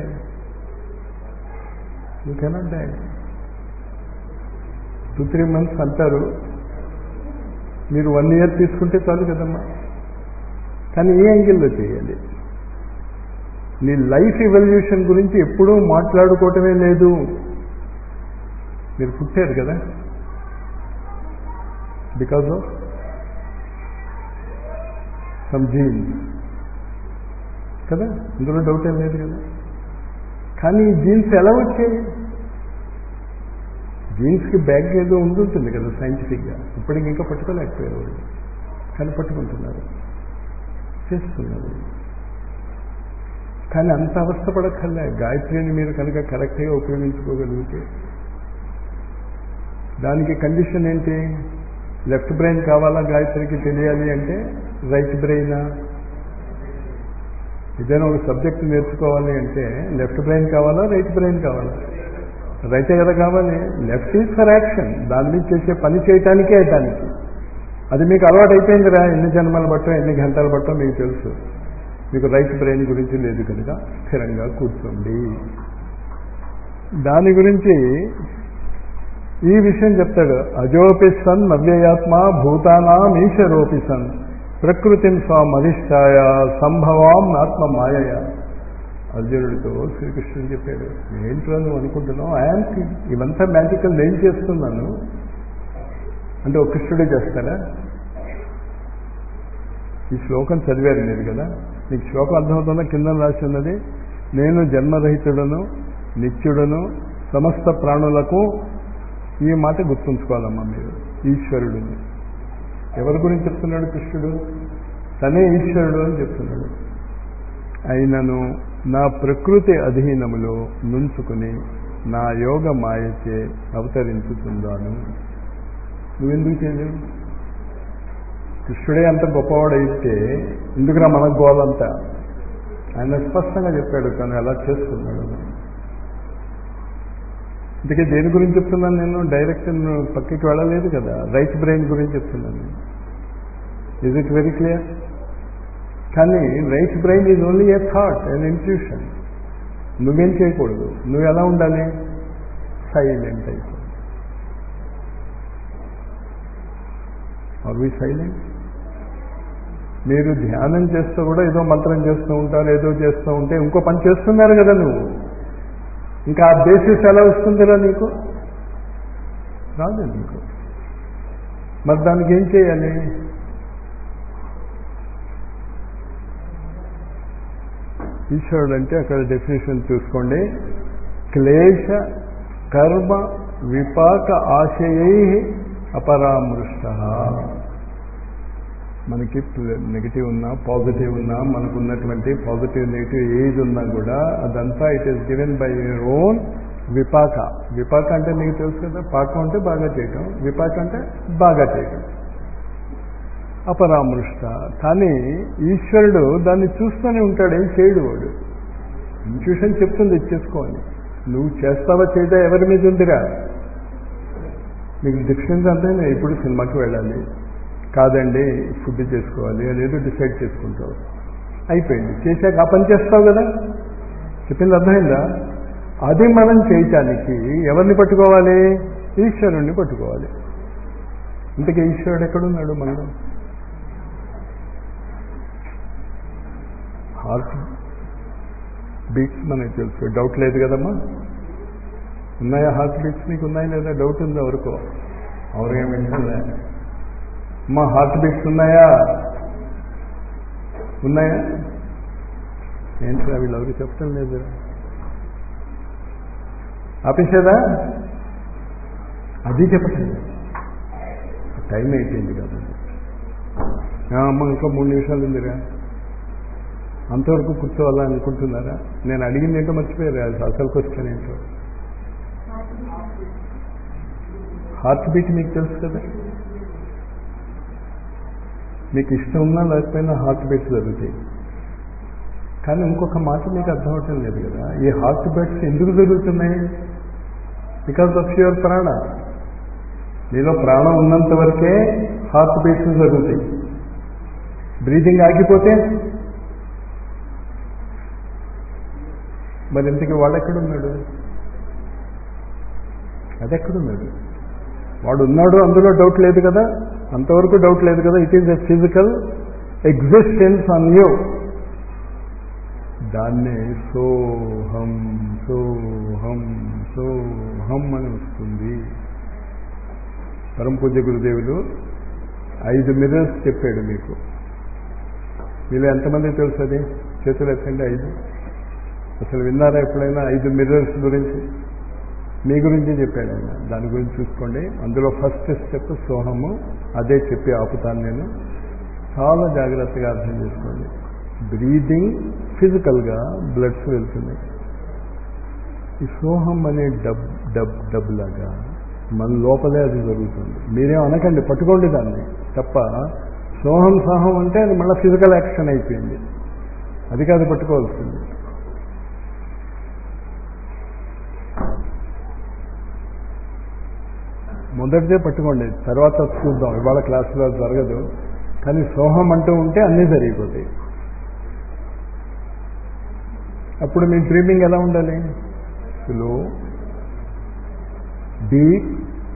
you cannot die two three months అంటారు మీరు వన్ ఇయర్ తీసుకుంటే చాలు కదమ్మా కానీ ఏ యాంగిల్లో చేయాలి నీ లైఫ్ ఇవల్యూషన్ గురించి ఎప్పుడూ మాట్లాడుకోవటమే లేదు మీరు పుట్టారు కదా బికాజ్ ఆఫ్ సమ్ జీన్స్ కదా ఇందులో డౌట్ ఏం లేదు కదా కానీ ఈ జీన్స్ ఎలా వచ్చాయి జీన్స్కి బ్యాగ్ ఏదో ఉండుంటుంది కదా సైంటిఫిక్గా ఇప్పటికి ఇంకా పట్టుకోలేకపోయారు కానీ పట్టుకుంటున్నారు చేస్తున్నారు కానీ అంత అవస్థపడక్కర్లే గాయత్రిని మీరు కనుక కరెక్ట్గా ఉపయోగించుకోగలిగితే దానికి కండిషన్ ఏంటి లెఫ్ట్ బ్రెయిన్ కావాలా గాయత్రికి తెలియాలి అంటే రైట్ బ్రెయినా ఏదైనా ఒక సబ్జెక్ట్ నేర్చుకోవాలి అంటే లెఫ్ట్ బ్రెయిన్ కావాలా రైట్ బ్రెయిన్ కావాలా రైతే కదా కావాలి లెఫ్ట్ ఈజ్ ఫర్ యాక్షన్ దాని మీద చేసే పని చేయటానికే దానికి అది మీకు అలవాటు అయిపోయిందిరా ఎన్ని జన్మలు బట్టో ఎన్ని గంటలు బట్టో మీకు తెలుసు మీకు రైట్ బ్రెయిన్ గురించి లేదు కనుక స్థిరంగా కూర్చోండి దాని గురించి ఈ విషయం చెప్తాడు అజోపి సన్ నవ్యయాత్మ భూతానాం ఈశ్వరోపి సన్ ప్రకృతిం స్వామధిష్టాయ సంభవాం ఆత్మ మాయయ అర్జునుడితో శ్రీకృష్ణుడు చెప్పాడు ఏంట్రా నువ్వు అనుకుంటున్నావు ఐఆమ్ ఇవంతా మ్యాజికల్ నేను చేస్తున్నాను అంటే ఒక కృష్ణుడే చేస్తారా ఈ శ్లోకం చదివారు మీరు కదా మీకు శ్లోకం అర్థమవుతుందా కింద రాసి ఉన్నది నేను జన్మరహితుడను నిత్యుడను సమస్త ప్రాణులకు ఈ మాట గుర్తుంచుకోవాలమ్మా మీరు ఈశ్వరుడుని ఎవరి గురించి చెప్తున్నాడు కృష్ణుడు తనే ఈశ్వరుడు అని చెప్తున్నాడు అయినను నా ప్రకృతి అధీనములో నుంచుకుని నా యోగ మాయచే అవతరించుతున్నాను నువ్వెందుకు చేయలేవు కృష్ణుడే అంత గొప్పవాడైతే ఎందుకురా మన గోలంతా ఆయన స్పష్టంగా చెప్పాడు తను ఎలా చేస్తున్నాడు అందుకే దేని గురించి చెప్తున్నాను నేను డైరెక్ట్ పక్కకి వెళ్ళలేదు కదా రైట్ బ్రెయిన్ గురించి చెప్తున్నాను ఇజ్ ఇట్ వెరీ క్లియర్ కానీ right brain is only a thought and intuition నువ్వేం చేయకూడదు నువ్వు ఎలా ఉండాలి సైలెంట్ అయిపో ఆర్ వి సైలెంట్ మీరు ధ్యానం చేస్తూ కూడా ఏదో మంత్రం చేస్తూ ఉంటారు ఏదో చేస్తూ ఉంటే ఇంకో పని చేస్తున్నారు కదా నువ్వు ఇంకా ఆ బేసిస్ ఎలా వస్తుందిరా నీకు రాదు నీకు మరి దానికి ఏం చేయాలి ఈశ్వరుడు అంటే అక్కడ డెఫినేషన్ చూసుకోండి క్లేశ కర్మ విపాక ఆశయై అపరామృష్ట మనకి నెగిటివ్ ఉన్నా పాజిటివ్ ఉన్నా మనకు ఉన్నటువంటి పాజిటివ్ నెగిటివ్ ఏజ్ ఉన్నా కూడా అదంతా it is given by your own విపాక విపాక అంటే మీకు తెలుసు కదా పాకం అంటే బాగా చేయటం విపాక అంటే బాగా చేయటం అపరామృష్ట కానీ ఈశ్వరుడు దాన్ని చూస్తూనే ఉంటాడు ఏం చేయడు వాడు ఇన్ట్యూషన్ చెప్తుంది ఇచ్చేసుకోవాలి నువ్వు చేస్తావా చేయదా ఎవరి మీద ఉందిరా మీకు డిఫరెన్స్ అంటే ఇప్పుడు సినిమాకి వెళ్ళాలి కాదండి ఫుడ్ చేసుకోవాలి అనేది డిసైడ్ చేసుకుంటావు అయిపోయింది చేశాక ఆ పని చేస్తావు కదా చెప్పింది అర్థమైందా అది మనం చేయటానికి ఎవరిని పట్టుకోవాలి ఈశ్వరుణ్ణి పట్టుకోవాలి ఇంతకీ ఈశ్వరుడు ఎక్కడున్నాడు మనలో హార్ట్ బీట్స్ మనకి తెలుసు డౌట్ లేదు కదమ్మా ఉన్నాయా హార్ట్ బీట్స్ మీకు ఉన్నాయా లేదా డౌట్ ఉందా ఎవరికో ఎవరికేం వింటుందా అమ్మా హార్ట్ బీట్స్ ఉన్నాయా ఉన్నాయా ఏంట్రా వీళ్ళు ఎవరు చెప్పడం లేదు ఆపేసేదా అది చెప్పటం టైం అయిపోయింది కాబట్టి అమ్మ ఇంకా మూడు నిమిషాలు ఉందిరా అంతవరకు కూర్చోవాలా అనుకుంటున్నారా నేను అడిగింది ఏంటో మర్చిపోయారు అది అసలు క్వశ్చన్ ఏంటో హార్ట్ బీట్ మీకు తెలుసు కదా మీకు ఇష్టం ఉన్నా లేకపోయినా హార్ట్ బీట్స్ జరుగుతాయి కానీ ఇంకొక మాట మీకు అర్థం అవటం లేదు కదా ఈ హార్ట్ బీట్స్ ఎందుకు జరుగుతున్నాయి బికాస్ ఆఫ్ యువర్ ప్రాణ నీలో ప్రాణం ఉన్నంత వరకే హార్ట్ బీట్స్ జరుగుతాయి బ్రీతింగ్ ఆగిపోతే మరి ఇంతకీ వాడెక్కడున్నాడు అదెక్కడున్నాడు వాడు ఉన్నాడు అందులో డౌట్ లేదు కదా అంతవరకు డౌట్ లేదు కదా it is a physical existence on you దాన్నే సోహం సోహం సోహం అని వస్తుంది పరమ పూజ్య గురుదేవులు ఐదు మిర్రర్స్ చెప్పాడు మీకు మీలో ఎంతమంది తెలుసు అది చేతులు ఎత్తండి ఐదు అసలు విన్నారా ఎప్పుడైనా ఐదు మిర్రర్స్ గురించి మీ గురించి చెప్పాడు ఆయన దాని గురించి చూసుకోండి అందులో ఫస్ట్ స్టెప్ సోహము అదే చెప్పి ఆపుతాను నేను చాలా జాగ్రత్తగా అర్థం చేసుకోండి బ్రీదింగ్ ఫిజికల్గా బ్లడ్స్ వెళ్తున్నాయి ఈ సోహం అనే డబ్ డబ్ డబ్ లాగా మన లోపలే అది జరుగుతుంది మీరేం అనకండి పట్టుకోండి దాన్ని తప్ప సోహం సోహం అంటే అది మళ్ళీ ఫిజికల్ యాక్షన్ అయిపోయింది అది కాదు పట్టుకోవాల్సింది మొదటిదే పట్టుకోండి తర్వాత చూద్దాం ఇవాళ క్లాసులో జరగదు కానీ సోహం అంటూ ఉంటే అన్నీ జరిగిపోతాయి అప్పుడు మీ డ్రీమింగ్ ఎలా ఉండాలి స్లో డీప్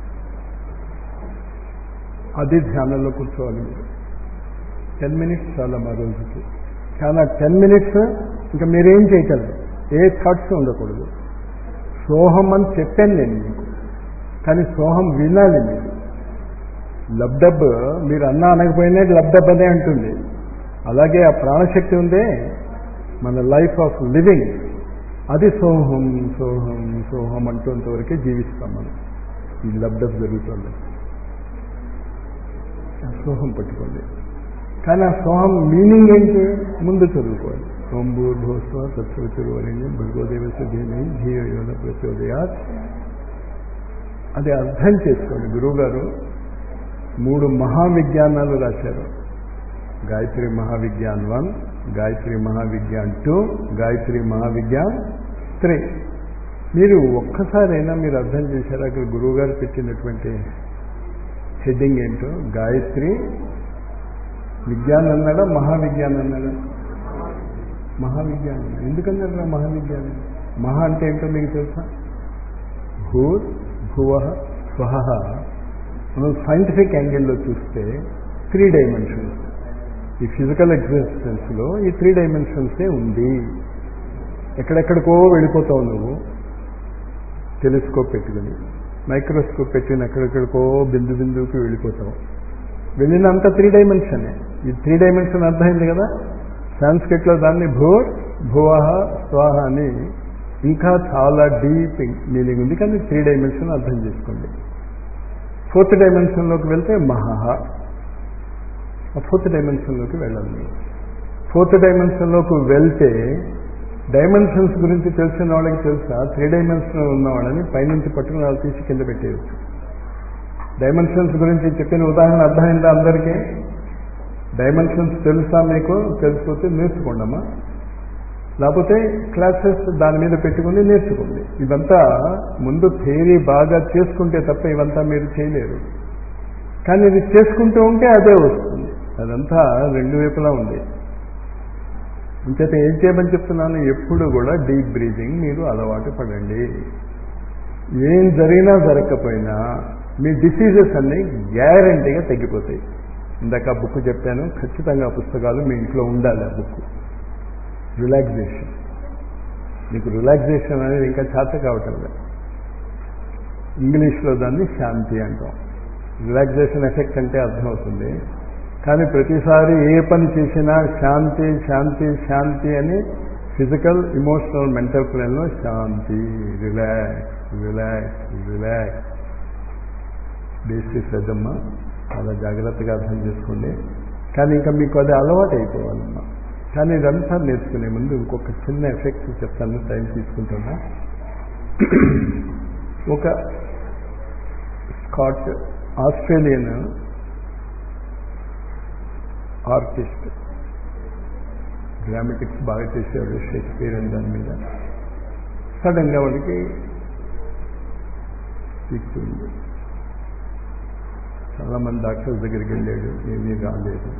అది ధ్యానంలో కూర్చోవాలి మీరు టెన్ మినిట్స్ చాలా మా రోజుకి చాలా టెన్ మినిట్స్ ఇంకా మీరేం చేయగలరు ఏ థాట్స్ ఉండకూడదు సోహం అని చెప్పాను నేను మీకు కానీ సోహం వినాలి మీరు లబ్డబ్ మీరు అన్నా అనకపోయినా లబ్డబ్ అనే అంటుంది అలాగే ఆ ప్రాణశక్తి ఉందే మన లైఫ్ ఆఫ్ లివింగ్ అది సోహం సోహం సోహం అంటేంతవరకే జీవిస్తాం మనం ఈ లబ్డబ్ జరుగుతుంది సోహం పట్టుకోండి కానీ ఆ సోహం మీనింగ్ ఏంటి ముందు చదువుకోవాలి ఓం భూర్భోస్వ తత్సవితుర్వరేణ్యం భర్గోదేవస్య ధీమై ధీయ యోన ప్రచోదయాత్ అది అర్థం చేసుకోండి గురువుగారు మూడు మహావిజ్ఞానాలు రాశారు Gayatri Mahavigyan one Gayatri Mahavigyan two Gayatri Mahavigyan three మీరు ఒక్కసారైనా మీరు అర్థం చేశారు అక్కడ గురువుగారు పెట్టినటువంటి హెడ్డింగ్ ఏంటో గాయత్రి విజ్ఞానం అన్నాడా మహావిజ్ఞానం అన్నాడా మహావిజ్ఞానం ఎందుకన్నాడు మహావిజ్ఞానం మహా అంటే ఏంటో మీకు తెలుసా భూర్ భువ స్వహ మనం సైంటిఫిక్ యాంగిల్లో చూస్తే త్రీ డైమెన్షన్స్ ఈ ఫిజికల్ ఎగ్జిస్టెన్స్లో ఈ త్రీ డైమెన్షన్సే ఉంది ఎక్కడెక్కడికో వెళ్ళిపోతావు నువ్వు టెలిస్కోప్ పెట్టుకుని మైక్రోస్కోప్ పెట్టిన ఎక్కడెక్కడికో బిందు బిందువుకి వెళ్ళిపోతావు వెళ్ళినంత త్రీ డైమెన్షనే ఈ త్రీ డైమెన్షన్ అర్థమైంది కదా సాంస్క్రిట్లో దాన్ని భూర్ భువహ స్వాహ అని ఇంకా చాలా డీప్ మీనింగ్ ఉంది కానీ త్రీ డైమెన్షన్ అర్థం చేసుకోండి ఫోర్త్ డైమెన్షన్లోకి వెళ్తే మహహ ఆ ఫోర్త్ డైమెన్షన్లోకి వెళ్ళాలి ఫోర్త్ డైమెన్షన్లోకి వెళ్తే డైమెన్షన్స్ గురించి తెలిసిన వాళ్ళకి తెలుసా త్రీ డైమెన్షన్ ఉన్న వాళ్ళని పైనుంచి పట్టుకుని వాళ్ళు తీసి కింద పెట్టేయచ్చు డైమెన్షన్స్ గురించి చెప్పిన ఉదాహరణ అర్థమైందా అందరికీ డైమెన్షన్స్ తెలుసా మీకు తెలిసిపోతే నేర్చుకోండమ్మా లేకపోతే క్లాసెస్ దాని మీద పెట్టుకుని నేర్చుకోండి ఇదంతా ముందు థియరీ బాగా చేసుకుంటే తప్ప ఇవంతా మీరు చేయలేరు కానీ ఇది చేసుకుంటూ ఉంటే అదే వస్తుంది అదంతా రెండు వైపులా ఉంది ఇంచేత ఏం చేయమని చెప్తున్నాను ఎప్పుడు కూడా డీప్ బ్రీదింగ్ మీరు అలవాటు పడండి ఏం జరిగినా జరగకపోయినా మీ డిసీజెస్ అన్నీ గ్యారంటీగా తగ్గిపోతాయి ఇందాక బుక్ చెప్పాను ఖచ్చితంగా పుస్తకాలు మీ ఇంట్లో ఉండాలి ఆ బుక్ రిలాక్సేషన్ మీకు రిలాక్సేషన్ అనేది ఇంకా చేత కావటం లేదు ఇంగ్లీష్లో దాన్ని శాంతి అంటాం రిలాక్సేషన్ ఎఫెక్ట్ అంటే అర్థమవుతుంది కానీ ప్రతిసారి ఏ పని చేసినా శాంతి శాంతి శాంతి అని ఫిజికల్ ఇమోషనల్ మెంటల్ ప్లేన్లో శాంతి రిలాక్స్ రిలాక్స్ రిలాక్స్ బేసిక్స్ అదమ్మా చాలా జాగ్రత్తగా అర్థం చేసుకోండి కానీ ఇంకా మీకు అది అలవాటు అయిపోవాలమ్మా కానీ ఇదంతా నేర్చుకునే ముందు ఇంకొక చిన్న ఎఫెక్ట్ చెప్తాను టైం తీసుకుంటున్నా ఒక స్కాట్ ఆస్ట్రేలియన్ ఆర్టిస్ట్ గ్రామటిక్స్ బాగా చేసేవాడు షేక్స్పియర్ అని దాని మీద సడన్గా వాడికి పీక్తుంది చాలామంది డాక్టర్స్ దగ్గరికి వెళ్ళాడు ఏమీ రాలేదు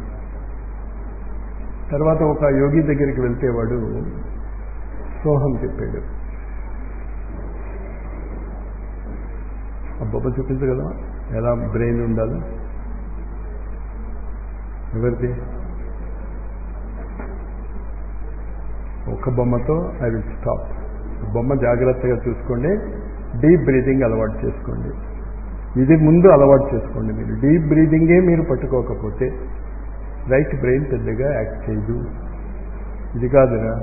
తర్వాత ఒక యోగి దగ్గరికి వెళ్తే వాడు సోహం చెప్పాడు ఆ బొబ్బ చూపించగలవా ఎలా బ్రెయిన్ ఉండాలో ఎవరిది ఒక బొమ్మతో ఐ విల్ స్టాప్ బొమ్మ జాగ్రత్తగా చూసుకోండి డీప్ బ్రీతింగ్ అలవాటు చేసుకోండి ఇది ముందు అలవాటు చేసుకోండి మీరు డీప్ బ్రీదింగే మీరు పట్టుకోకపోతే రైట్ బ్రెయిన్ పెద్దగా యాక్ట్ చేయదు ఇది కాదురా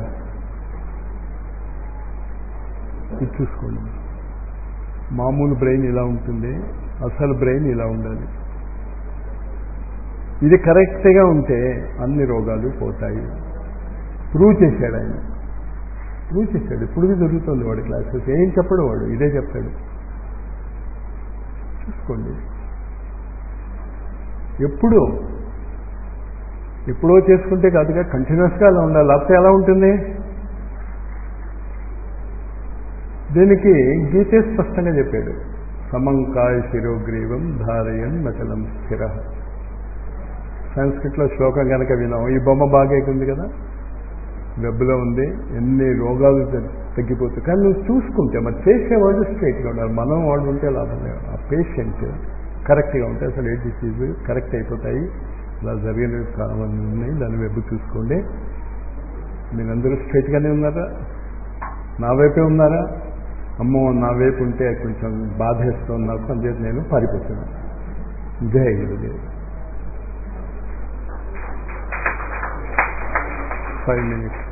ఇది చూసుకోండి మామూలు బ్రెయిన్ ఇలా ఉంటుంది అసలు బ్రెయిన్ ఇలా ఉండాలి ఇది కరెక్ట్గా ఉంటే అన్ని రోగాలు పోతాయి ప్రూవ్ చేశాడు ఆయన ప్రూవ్ చేశాడు ఇప్పుడు జరుగుతుంది వాడు క్లాసెస్ ఏం చెప్పడు వాడు ఇదే చెప్తాడు చూసుకోండి ఎప్పుడు ఎప్పుడో చేసుకుంటే కాదుగా కంటిన్యూస్గా అలా ఉండాలి లేకపోతే ఎలా ఉంటుంది దీనికి గీతే స్పష్టంగా చెప్పాడు సమంకాయ శిరోగ్రీవం ధారయన్ మచలం స్థిర సంస్కృతిలో శ్లోకం కనుక వినాం ఈ బొమ్మ బాగా ఉంది కదా వెబ్లో ఉంది ఎన్ని రోగాలు తగ్గిపోతాయి కానీ నువ్వు చూసుకుంటే మరి చేసేవాడు స్ట్రైట్గా ఉండాలి మనం వాడు ఉంటే లాభం లేదు ఆ పేషెంట్ కరెక్ట్గా ఉంటే అసలు ఏ డిసీజ్ కరెక్ట్ అయిపోతాయి ఇలా జరిగినవి కావాలని ఉన్నాయి దాని వెబ్ చూసుకోండి మీరందరూ స్ట్రైట్గానే ఉన్నారా నా వైపే ఉన్నారా అమ్మో నా వైపు ఉంటే కొంచెం బాధేస్తుంది నాకు అందుచేత నేను పారిపోతున్నాను జై గురుదేవ్ ఫైవ్ మినిట్స్